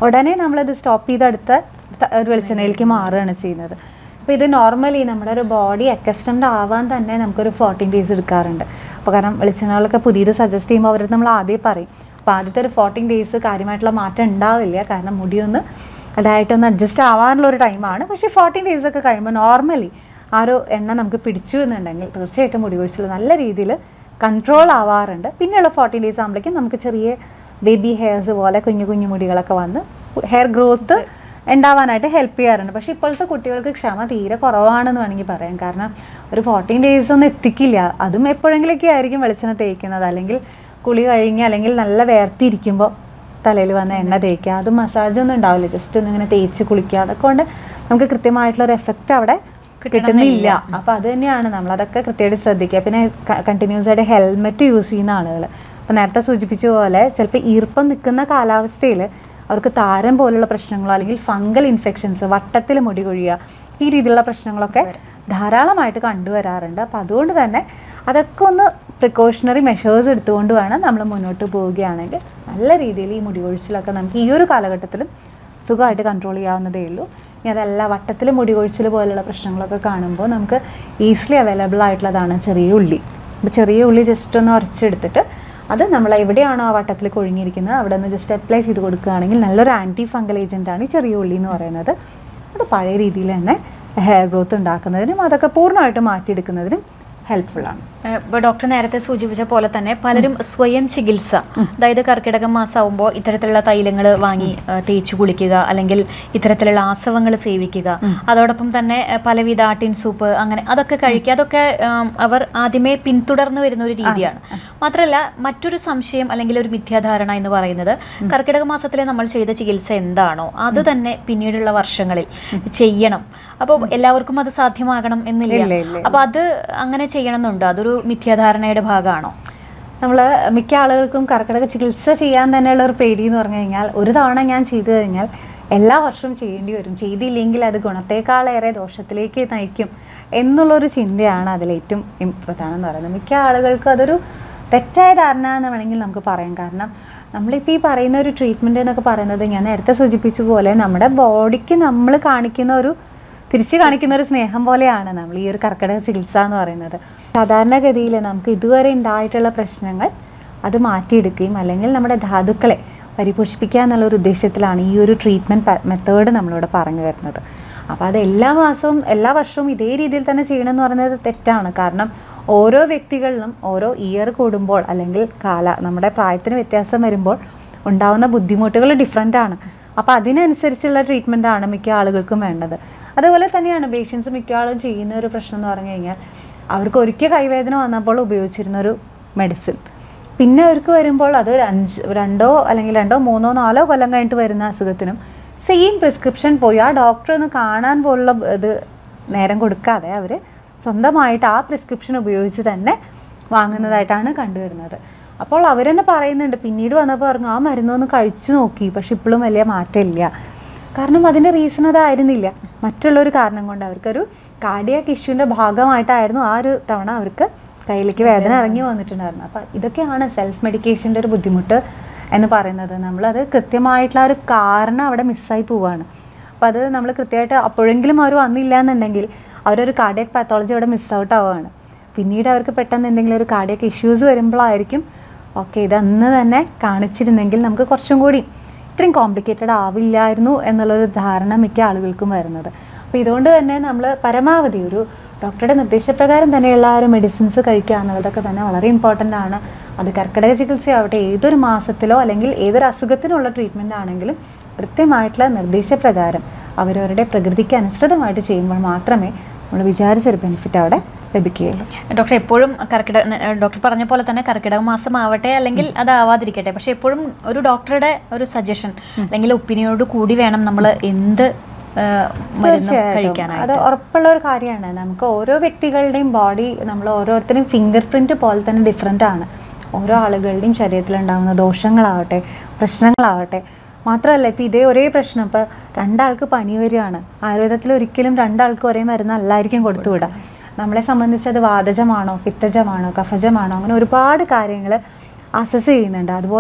ഉടനെ നമ്മളത് സ്റ്റോപ്പ് ചെയ്ത് അടുത്ത ത- ഒരു വെളിച്ചെണ്ണയിലേക്ക് മാറുകയാണ് ചെയ്യുന്നത് അപ്പോൾ ഇത് നോർമലി നമ്മുടെ ഒരു ബോഡി അക്കസ്റ്റംഡ് ആവാൻ തന്നെ നമുക്കൊരു ഫോർട്ടീൻ ഡേയ്സ് എടുക്കാറുണ്ട് അപ്പോൾ കാരണം വെളിച്ചെണ്ണകളൊക്കെ പുതിയത് സജസ്റ്റ് ചെയ്യുമ്പോൾ അവർ നമ്മൾ ആദ്യം പറയും അപ്പോൾ ആദ്യത്തെ ഒരു ഫോർട്ടീൻ ഡേയ്സ് കാര്യമായിട്ടുള്ള മാറ്റം ഉണ്ടാവില്ല കാരണം മുടിയൊന്ന് അതായിട്ടൊന്ന് അഡ്ജസ്റ്റ് ആവാനുള്ള ഒരു ടൈമാണ് പക്ഷേ ഫോർട്ടീൻ ഡേയ്സ് ഒക്കെ കഴിയുമ്പോൾ നോർമലി ആ ഒരു എണ്ണ നമുക്ക് പിടിച്ചു എന്നുണ്ടെങ്കിൽ തീർച്ചയായിട്ടും മുടി കൊഴിച്ചിൽ നല്ല രീതിയിൽ കൺട്രോൾ ആവാറുണ്ട് പിന്നെയുള്ള ഫോർട്ടീൻ ഡേയ്സ് ആകുമ്പോഴേക്കും നമുക്ക് ചെറിയ ബേബി ഹെയർസ് പോലെ കുഞ്ഞു കുഞ്ഞു മുടികളൊക്കെ വന്ന് ഹെയർ ഗ്രോത്ത് ഉണ്ടാവാനായിട്ട് ഹെൽപ്പ് ചെയ്യാറുണ്ട് പക്ഷേ ഇപ്പോഴത്തെ കുട്ടികൾക്ക് ക്ഷമ തീരെ കുറവാണെന്ന് വേണമെങ്കിൽ പറയാം കാരണം ഒരു ഫോർട്ടീൻ ഡേയ്സ് ഒന്നും എത്തിക്കില്ല അതും എപ്പോഴെങ്കിലൊക്കെ ആയിരിക്കും വെളിച്ചെണ്ണ തേക്കുന്നത് അല്ലെങ്കിൽ കുളി കഴിഞ്ഞ് അല്ലെങ്കിൽ നല്ല വേർതിരിക്കുമ്പോൾ തലയിൽ വന്ന എണ്ണ തേക്കുക അത് മസാജ് ഒന്നും ഉണ്ടാവില്ല ജസ്റ്റ് ഒന്ന് ഇങ്ങനെ തേച്ച് കുളിക്കുക അതൊക്കെ കൊണ്ട് നമുക്ക് കൃത്യമായിട്ടുള്ള ഒരു എഫക്റ്റ് അവിടെ കിട്ടുന്നില്ല അപ്പോൾ അത് തന്നെയാണ് നമ്മൾ അതൊക്കെ കൃത്യമായിട്ട് ശ്രദ്ധിക്കുക പിന്നെ കണ്ടിന്യൂസ് ആയിട്ട് ഹെൽമെറ്റ് യൂസ് ചെയ്യുന്ന ആളുകൾ അപ്പോൾ നേരത്തെ സൂചിപ്പിച്ച പോലെ ചിലപ്പോൾ ഈർപ്പം നിൽക്കുന്ന കാലാവസ്ഥയിൽ അവർക്ക് താരം പോലുള്ള പ്രശ്നങ്ങളോ അല്ലെങ്കിൽ ഫംഗൽ ഇൻഫെക്ഷൻസ് വട്ടത്തിൽ മുടി കൊഴിയുക ഈ രീതിയിലുള്ള പ്രശ്നങ്ങളൊക്കെ ധാരാളമായിട്ട് കണ്ടുവരാറുണ്ട് അപ്പോൾ അതുകൊണ്ട് തന്നെ അതൊക്കെ ഒന്ന് പ്രിക്കോഷണറി മെഷേഴ്സ് എടുത്തുകൊണ്ട് വേണം നമ്മൾ മുന്നോട്ട് പോവുകയാണെങ്കിൽ നല്ല രീതിയിൽ ഈ മുടി കൊഴിച്ചിലൊക്കെ നമുക്ക് ഈ ഒരു കാലഘട്ടത്തിലും സുഖമായിട്ട് കൺട്രോൾ ചെയ്യാവുന്നതേ ഉള്ളൂ ഇനി അതല്ല വട്ടത്തിൽ മുടി കൊഴിച്ചിൽ പോലുള്ള പ്രശ്നങ്ങളൊക്കെ കാണുമ്പോൾ നമുക്ക് ഈസിലി അവൈലബിൾ ആയിട്ടുള്ളതാണ് ചെറിയ ഉള്ളി അപ്പോൾ ചെറിയ ഉള്ളി ജസ്റ്റ് ഒന്ന് ഉരച്ചെടുത്തിട്ട് അത് നമ്മൾ എവിടെയാണോ ആ വട്ടത്തിൽ കൊഴിഞ്ഞിരിക്കുന്നത് അവിടെ ഒന്ന് ജസ്റ്റ് അപ്ലൈ ചെയ്ത് കൊടുക്കുകയാണെങ്കിൽ നല്ലൊരു ആൻറ്റി ഫംഗൽ ഏജൻറ്റാണ് ഈ ചെറിയ ഉള്ളി എന്ന് പറയുന്നത് അത് പഴയ രീതിയിൽ തന്നെ ഹെയർ ഗ്രോത്ത് ഉണ്ടാക്കുന്നതിനും അതൊക്കെ പൂർണ്ണമായിട്ട് മാറ്റിയെടുക്കുന്നതിനും ഹെൽപ്ഫുള്ളാണ് ഇപ്പോൾ ഡോക്ടർ നേരത്തെ സൂചിപ്പിച്ച പോലെ തന്നെ പലരും സ്വയം ചികിത്സ അതായത് കർക്കിടക മാസമാകുമ്പോൾ ഇത്തരത്തിലുള്ള തൈലങ്ങൾ വാങ്ങി ആ, തേച്ച് കുളിക്കുക അല്ലെങ്കിൽ ഇത്തരത്തിലുള്ള ആസവങ്ങൾ സേവിക്കുക അതോടൊപ്പം തന്നെ ആ, പലവിധ ആട്ടിൻ സൂപ്പ് അങ്ങനെ അതൊക്കെ കഴിക്കുക അതൊക്കെ ആം, അവർ ആദ്യമേ പിന്തുടർന്ന് വരുന്ന ഒരു രീതിയാണ് മാത്രമല്ല മറ്റൊരു സംശയം അല്ലെങ്കിൽ ഒരു മിഥ്യാധാരണ എന്ന് പറയുന്നത് കർക്കിടക മാസത്തിൽ നമ്മൾ ചെയ്ത ചികിത്സ എന്താണോ അത് തന്നെ പിന്നീടുള്ള വർഷങ്ങളിൽ ചെയ്യണം അപ്പോൾ എല്ലാവർക്കും അത് സാധ്യമാകണം എന്നില്ല ഇല്ല, ഇല്ല. അപ്പൊ അത് അങ്ങനെ ചെയ്യണമെന്നുണ്ടോ അതൊരു മിഥ്യാധാരണയുടെ ഭാഗമാണോ നമ്മൾ മിക്ക ആളുകൾക്കും കർക്കിടക ചികിത്സ ചെയ്യാൻ തന്നെയുള്ള ഒരു പേടി എന്ന് പറഞ്ഞു കഴിഞ്ഞാൽ ഒരു തവണ ഞാൻ ചെയ്തു കഴിഞ്ഞാൽ എല്ലാ വർഷവും ചെയ്യേണ്ടി വരും ചെയ്തില്ലെങ്കിൽ അത് ഗുണത്തേക്കാളേറെ ദോഷത്തിലേക്ക് നയിക്കും എന്നുള്ളൊരു ചിന്തയാണ് അതിലേറ്റവും ഇം- പ്രധാനം എന്ന് പറയുന്നത് മിക്ക ആളുകൾക്കും അതൊരു തെറ്റായ ധാരണ എന്ന് വേണമെങ്കിൽ നമുക്ക് പറയാം കാരണം നമ്മളിപ്പോൾ ഈ പറയുന്ന ഒരു ട്രീറ്റ്മെൻറ്റ് എന്നൊക്കെ പറയുന്നത് ഞാൻ നേരത്തെ സൂചിപ്പിച്ച പോലെ നമ്മുടെ ബോഡിക്ക് നമ്മൾ കാണിക്കുന്ന ഒരു തിരിച്ചു കാണിക്കുന്ന ഒരു സ്നേഹം പോലെയാണ് നമ്മൾ ഈ ഒരു കർക്കിടക ചികിത്സ എന്ന് പറയുന്നത് സാധാരണഗതിയിൽ നമുക്ക് ഇതുവരെ ഉണ്ടായിട്ടുള്ള പ്രശ്നങ്ങൾ അത് മാറ്റിയെടുക്കുകയും അല്ലെങ്കിൽ നമ്മുടെ ധാതുക്കളെ പരിപോഷിപ്പിക്കുക എന്നുള്ള ഒരു ഉദ്ദേശത്തിലാണ് ഈ ഒരു ട്രീറ്റ്മെൻറ്റ് മെത്തേഡ് നമ്മളിവിടെ പറഞ്ഞു വരുന്നത് അപ്പോൾ അത് എല്ലാ മാസവും എല്ലാ വർഷവും ഇതേ രീതിയിൽ തന്നെ ചെയ്യണമെന്ന് പറയുന്നത് തെറ്റാണ് കാരണം ഓരോ വ്യക്തികളിലും ഓരോ ഇയർ കൂടുമ്പോൾ അല്ലെങ്കിൽ കാല നമ്മുടെ പ്രായത്തിന് വ്യത്യാസം വരുമ്പോൾ ഉണ്ടാവുന്ന ബുദ്ധിമുട്ടുകൾ ഡിഫറെൻ്റ് ആണ് അപ്പോൾ അതിനനുസരിച്ചുള്ള ട്രീറ്റ്മെൻ്റ് ആണ് മിക്ക ആളുകൾക്കും വേണ്ടത് അതുപോലെ തന്നെയാണ് പേഷ്യൻസ് മിക്ക ആളും ചെയ്യുന്ന ഒരു പ്രശ്നം എന്ന് പറഞ്ഞു കഴിഞ്ഞാൽ അവർക്ക് ഒരിക്കൽ കൈവേദന വന്നപ്പോൾ ഉപയോഗിച്ചിരുന്ന ഒരു മെഡിസിൻ പിന്നെ അവർക്ക് വരുമ്പോൾ അത് ഒരു അഞ്ച് രണ്ടോ അല്ലെങ്കിൽ രണ്ടോ മൂന്നോ നാലോ കൊല്ലം കഴിഞ്ഞിട്ട് വരുന്ന അസുഖത്തിനും സെയിം പ്രിസ്ക്രിപ്ഷൻ പോയി ആ ഡോക്ടറെ ഒന്ന് കാണാൻ പോലുള്ള ഇത് നേരം കൊടുക്കാതെ അവർ സ്വന്തമായിട്ട് ആ പ്രിസ്ക്രിപ്ഷൻ ഉപയോഗിച്ച് തന്നെ വാങ്ങുന്നതായിട്ടാണ് കണ്ടുവരുന്നത് അപ്പോൾ അവർ തന്നെ പറയുന്നുണ്ട് പിന്നീട് വന്നപ്പോൾ പറഞ്ഞു ആ മരുന്നൊന്ന് കഴിച്ചു നോക്കി പക്ഷെ ഇപ്പോഴും വലിയ മാറ്റമില്ല കാരണം അതിൻ്റെ റീസൺ അതായിരുന്നില്ല മറ്റുള്ളൊരു കാരണം കൊണ്ട് അവർക്കൊരു കാർഡിയാക് ഇഷ്യൂവിൻ്റെ ഭാഗമായിട്ടായിരുന്നു ആ ഒരു തവണ അവർക്ക് കയ്യിലേക്ക് വേദന ഇറങ്ങി വന്നിട്ടുണ്ടായിരുന്നു അപ്പം ഇതൊക്കെയാണ് സെൽഫ് മെഡിക്കേഷൻ്റെ ഒരു ബുദ്ധിമുട്ട് എന്ന് പറയുന്നത് നമ്മളത് കൃത്യമായിട്ടുള്ള ആ ഒരു കാരണം അവിടെ മിസ്സായി പോവാണ് അപ്പോൾ അത് നമ്മൾ കൃത്യമായിട്ട് അപ്പോഴെങ്കിലും അവർ വന്നില്ല എന്നുണ്ടെങ്കിൽ അവരൊരു കാർഡിയക് പാത്തോളജി അവിടെ മിസ് ഔട്ട് ആവുകയാണ് പിന്നീട് അവർക്ക് പെട്ടെന്ന് എന്തെങ്കിലും ഒരു കാർഡിയക് ഇഷ്യൂസ് വരുമ്പോഴായിരിക്കും ഓക്കെ ഇത് അന്ന് തന്നെ കാണിച്ചിരുന്നെങ്കിൽ നമുക്ക് കുറച്ചും കൂടി ഇത്രയും കോംപ്ലിക്കേറ്റഡ് ആവില്ലായിരുന്നു എന്നുള്ളൊരു ധാരണ മിക്ക ആളുകൾക്കും വരുന്നത് അപ്പോൾ ഇതുകൊണ്ട് തന്നെ നമ്മൾ പരമാവധി ഒരു ഡോക്ടറുടെ നിർദ്ദേശപ്രകാരം തന്നെയുള്ള ആ ഒരു മെഡിസിൻസ് കഴിക്കുക എന്നുള്ളതൊക്കെ തന്നെ വളരെ ഇമ്പോർട്ടൻ്റ് ആണ് അത് കർക്കിടക ചികിത്സയാവട്ടെ ഏതൊരു മാസത്തിലോ അല്ലെങ്കിൽ ഏതൊരു അസുഖത്തിനുള്ള ട്രീറ്റ്മെൻ്റ് ആണെങ്കിലും കൃത്യമായിട്ടുള്ള നിർദ്ദേശപ്രകാരം അവരവരുടെ പ്രകൃതിക്ക് അനുസൃതമായിട്ട് ചെയ്യുമ്പോൾ മാത്രമേ നമ്മൾ വിചാരിച്ചൊരു ബെനിഫിറ്റ് അവിടെ ലഭിക്കുകയുള്ളൂ ഡോക്ടർ എപ്പോഴും കർക്കിടക ഡോക്ടർ പറഞ്ഞ പോലെ തന്നെ കർക്കിടക മാസം ആവട്ടെ അല്ലെങ്കിൽ അതാവാതിരിക്കട്ടെ പക്ഷെ എപ്പോഴും ഒരു ഡോക്ടറുടെ ഒരു സജഷൻ അല്ലെങ്കിൽ ഒപ്പീനിയനോട് കൂടി വേണം നമ്മൾ എന്ത് ആ, മരുന്നും തീർച്ചയായിട്ടും. അത് കഴിക്കാനായിട്ട് ഉറപ്പുള്ള ഒരു കാര്യമാണ് നമുക്ക് ഓരോ വ്യക്തികളുടെയും ബോഡി നമ്മൾ ഓരോരുത്തരും ഫിംഗർ പ്രിന്റ് പോലെ തന്നെ ഡിഫറെൻ്റ് ആണ് ഓരോ ആളുകളുടെയും ശരീരത്തിലുണ്ടാകുന്ന ദോഷങ്ങളാവട്ടെ പ്രശ്നങ്ങളാവട്ടെ മാത്രമല്ല ഇപ്പം ഇതേ ഒരേ പ്രശ്നം ഇപ്പം രണ്ടാൾക്ക് പനി വരികയാണ് ആയുർവേദത്തിൽ ഒരിക്കലും രണ്ടാൾക്കും ഒരേ മരുന്ന് അല്ലായിരിക്കും കൊടുത്തുവിടുക നമ്മളെ സംബന്ധിച്ച് അത് വാതജമാണോ പിത്തജമാണോ കഫജമാണോ അങ്ങനെ ഒരുപാട് കാര്യങ്ങൾ അസസ് ചെയ്യുന്നുണ്ട് അതുപോലെ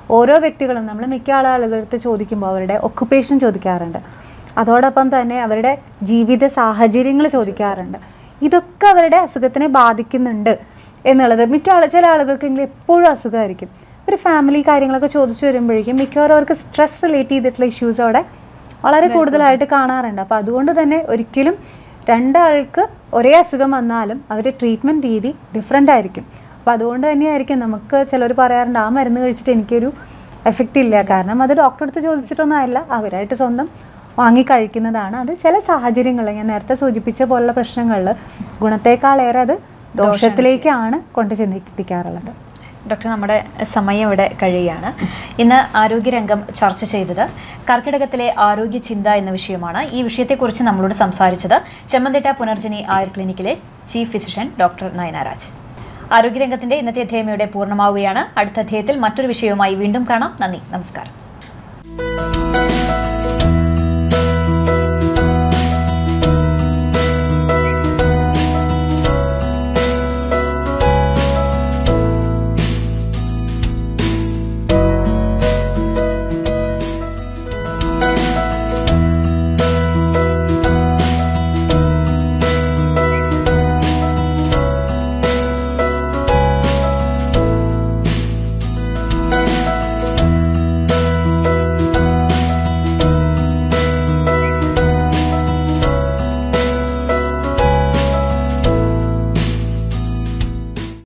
ഓരോ വ്യക്തികളും നമ്മൾ മിക്ക ആളുകളടുത്ത് ചോദിക്കുമ്പോൾ അവരുടെ ഒക്കുപ്പേഷൻ ചോദിക്കാറുണ്ട് അതോടൊപ്പം തന്നെ അവരുടെ ജീവിത സാഹചര്യങ്ങൾ ചോദിക്കാറുണ്ട് ഇതൊക്കെ അവരുടെ അസുഖത്തിനെ ബാധിക്കുന്നുണ്ട് എന്നുള്ളത് മിക്ക ആൾ ചില ആളുകൾക്കെങ്കിലും എപ്പോഴും അസുഖമായിരിക്കും ഒരു ഫാമിലി കാര്യങ്ങളൊക്കെ ചോദിച്ചു വരുമ്പോഴേക്കും മിക്കവാറും അവർക്ക് സ്ട്രെസ് റിലേറ്റ് ചെയ്തിട്ടുള്ള ഇഷ്യൂസ് അവിടെ വളരെ കൂടുതലായിട്ട് കാണാറുണ്ട് അപ്പോൾ അതുകൊണ്ട് തന്നെ ഒരിക്കലും രണ്ടാൾക്ക് ഒരേ അസുഖം വന്നാലും അവരുടെ ട്രീറ്റ്മെൻറ്റ് രീതി ഡിഫറെൻ്റ് ആയിരിക്കും അപ്പോൾ അതുകൊണ്ട് തന്നെയായിരിക്കും നമുക്ക് ചിലർ പറയാറുണ്ട് ആ മരുന്ന് കഴിച്ചിട്ട് എനിക്കൊരു എഫക്റ്റ് ഇല്ല കാരണം അത് ഡോക്ടറെ അടുത്ത് ചോദിച്ചിട്ടൊന്നും അല്ല അവരായിട്ട് സ്വന്തം വാങ്ങി കഴിക്കുന്നതാണ് അത് ചില സാഹചര്യങ്ങളിൽ ഞാൻ നേരത്തെ സൂചിപ്പിച്ച പോലുള്ള പ്രശ്നങ്ങളിൽ ഗുണത്തേക്കാളേറെ അത് ദോഷത്തിലേക്കാണ് കൊണ്ട് ചെന്നെത്തിക്കാറുള്ളത് ഡോക്ടർ നമ്മുടെ സമയം ഇവിടെ കഴിയുകയാണ് ഇന്ന് ആരോഗ്യരംഗം ചർച്ച ചെയ്തത് കർക്കിടകത്തിലെ ആരോഗ്യ ചിന്ത എന്ന വിഷയമാണ് ഈ വിഷയത്തെക്കുറിച്ച് നമ്മളോട് സംസാരിച്ചത് ചെമ്മന്തിട്ട പുനർജനി ആയുർ ക്ലിനിക്കിലെ ചീഫ് ഫിസിഷ്യൻ ഡോക്ടർ നയനാരാജ് ആരോഗ്യരംഗത്തിന്റെ ഇന്നത്തെ അധ്യായം ഇവിടെ പൂർണ്ണമാവുകയാണ് അടുത്ത അധ്യായത്തിൽ മറ്റൊരു വിഷയവുമായി വീണ്ടും കാണാം നന്ദി നമസ്കാരം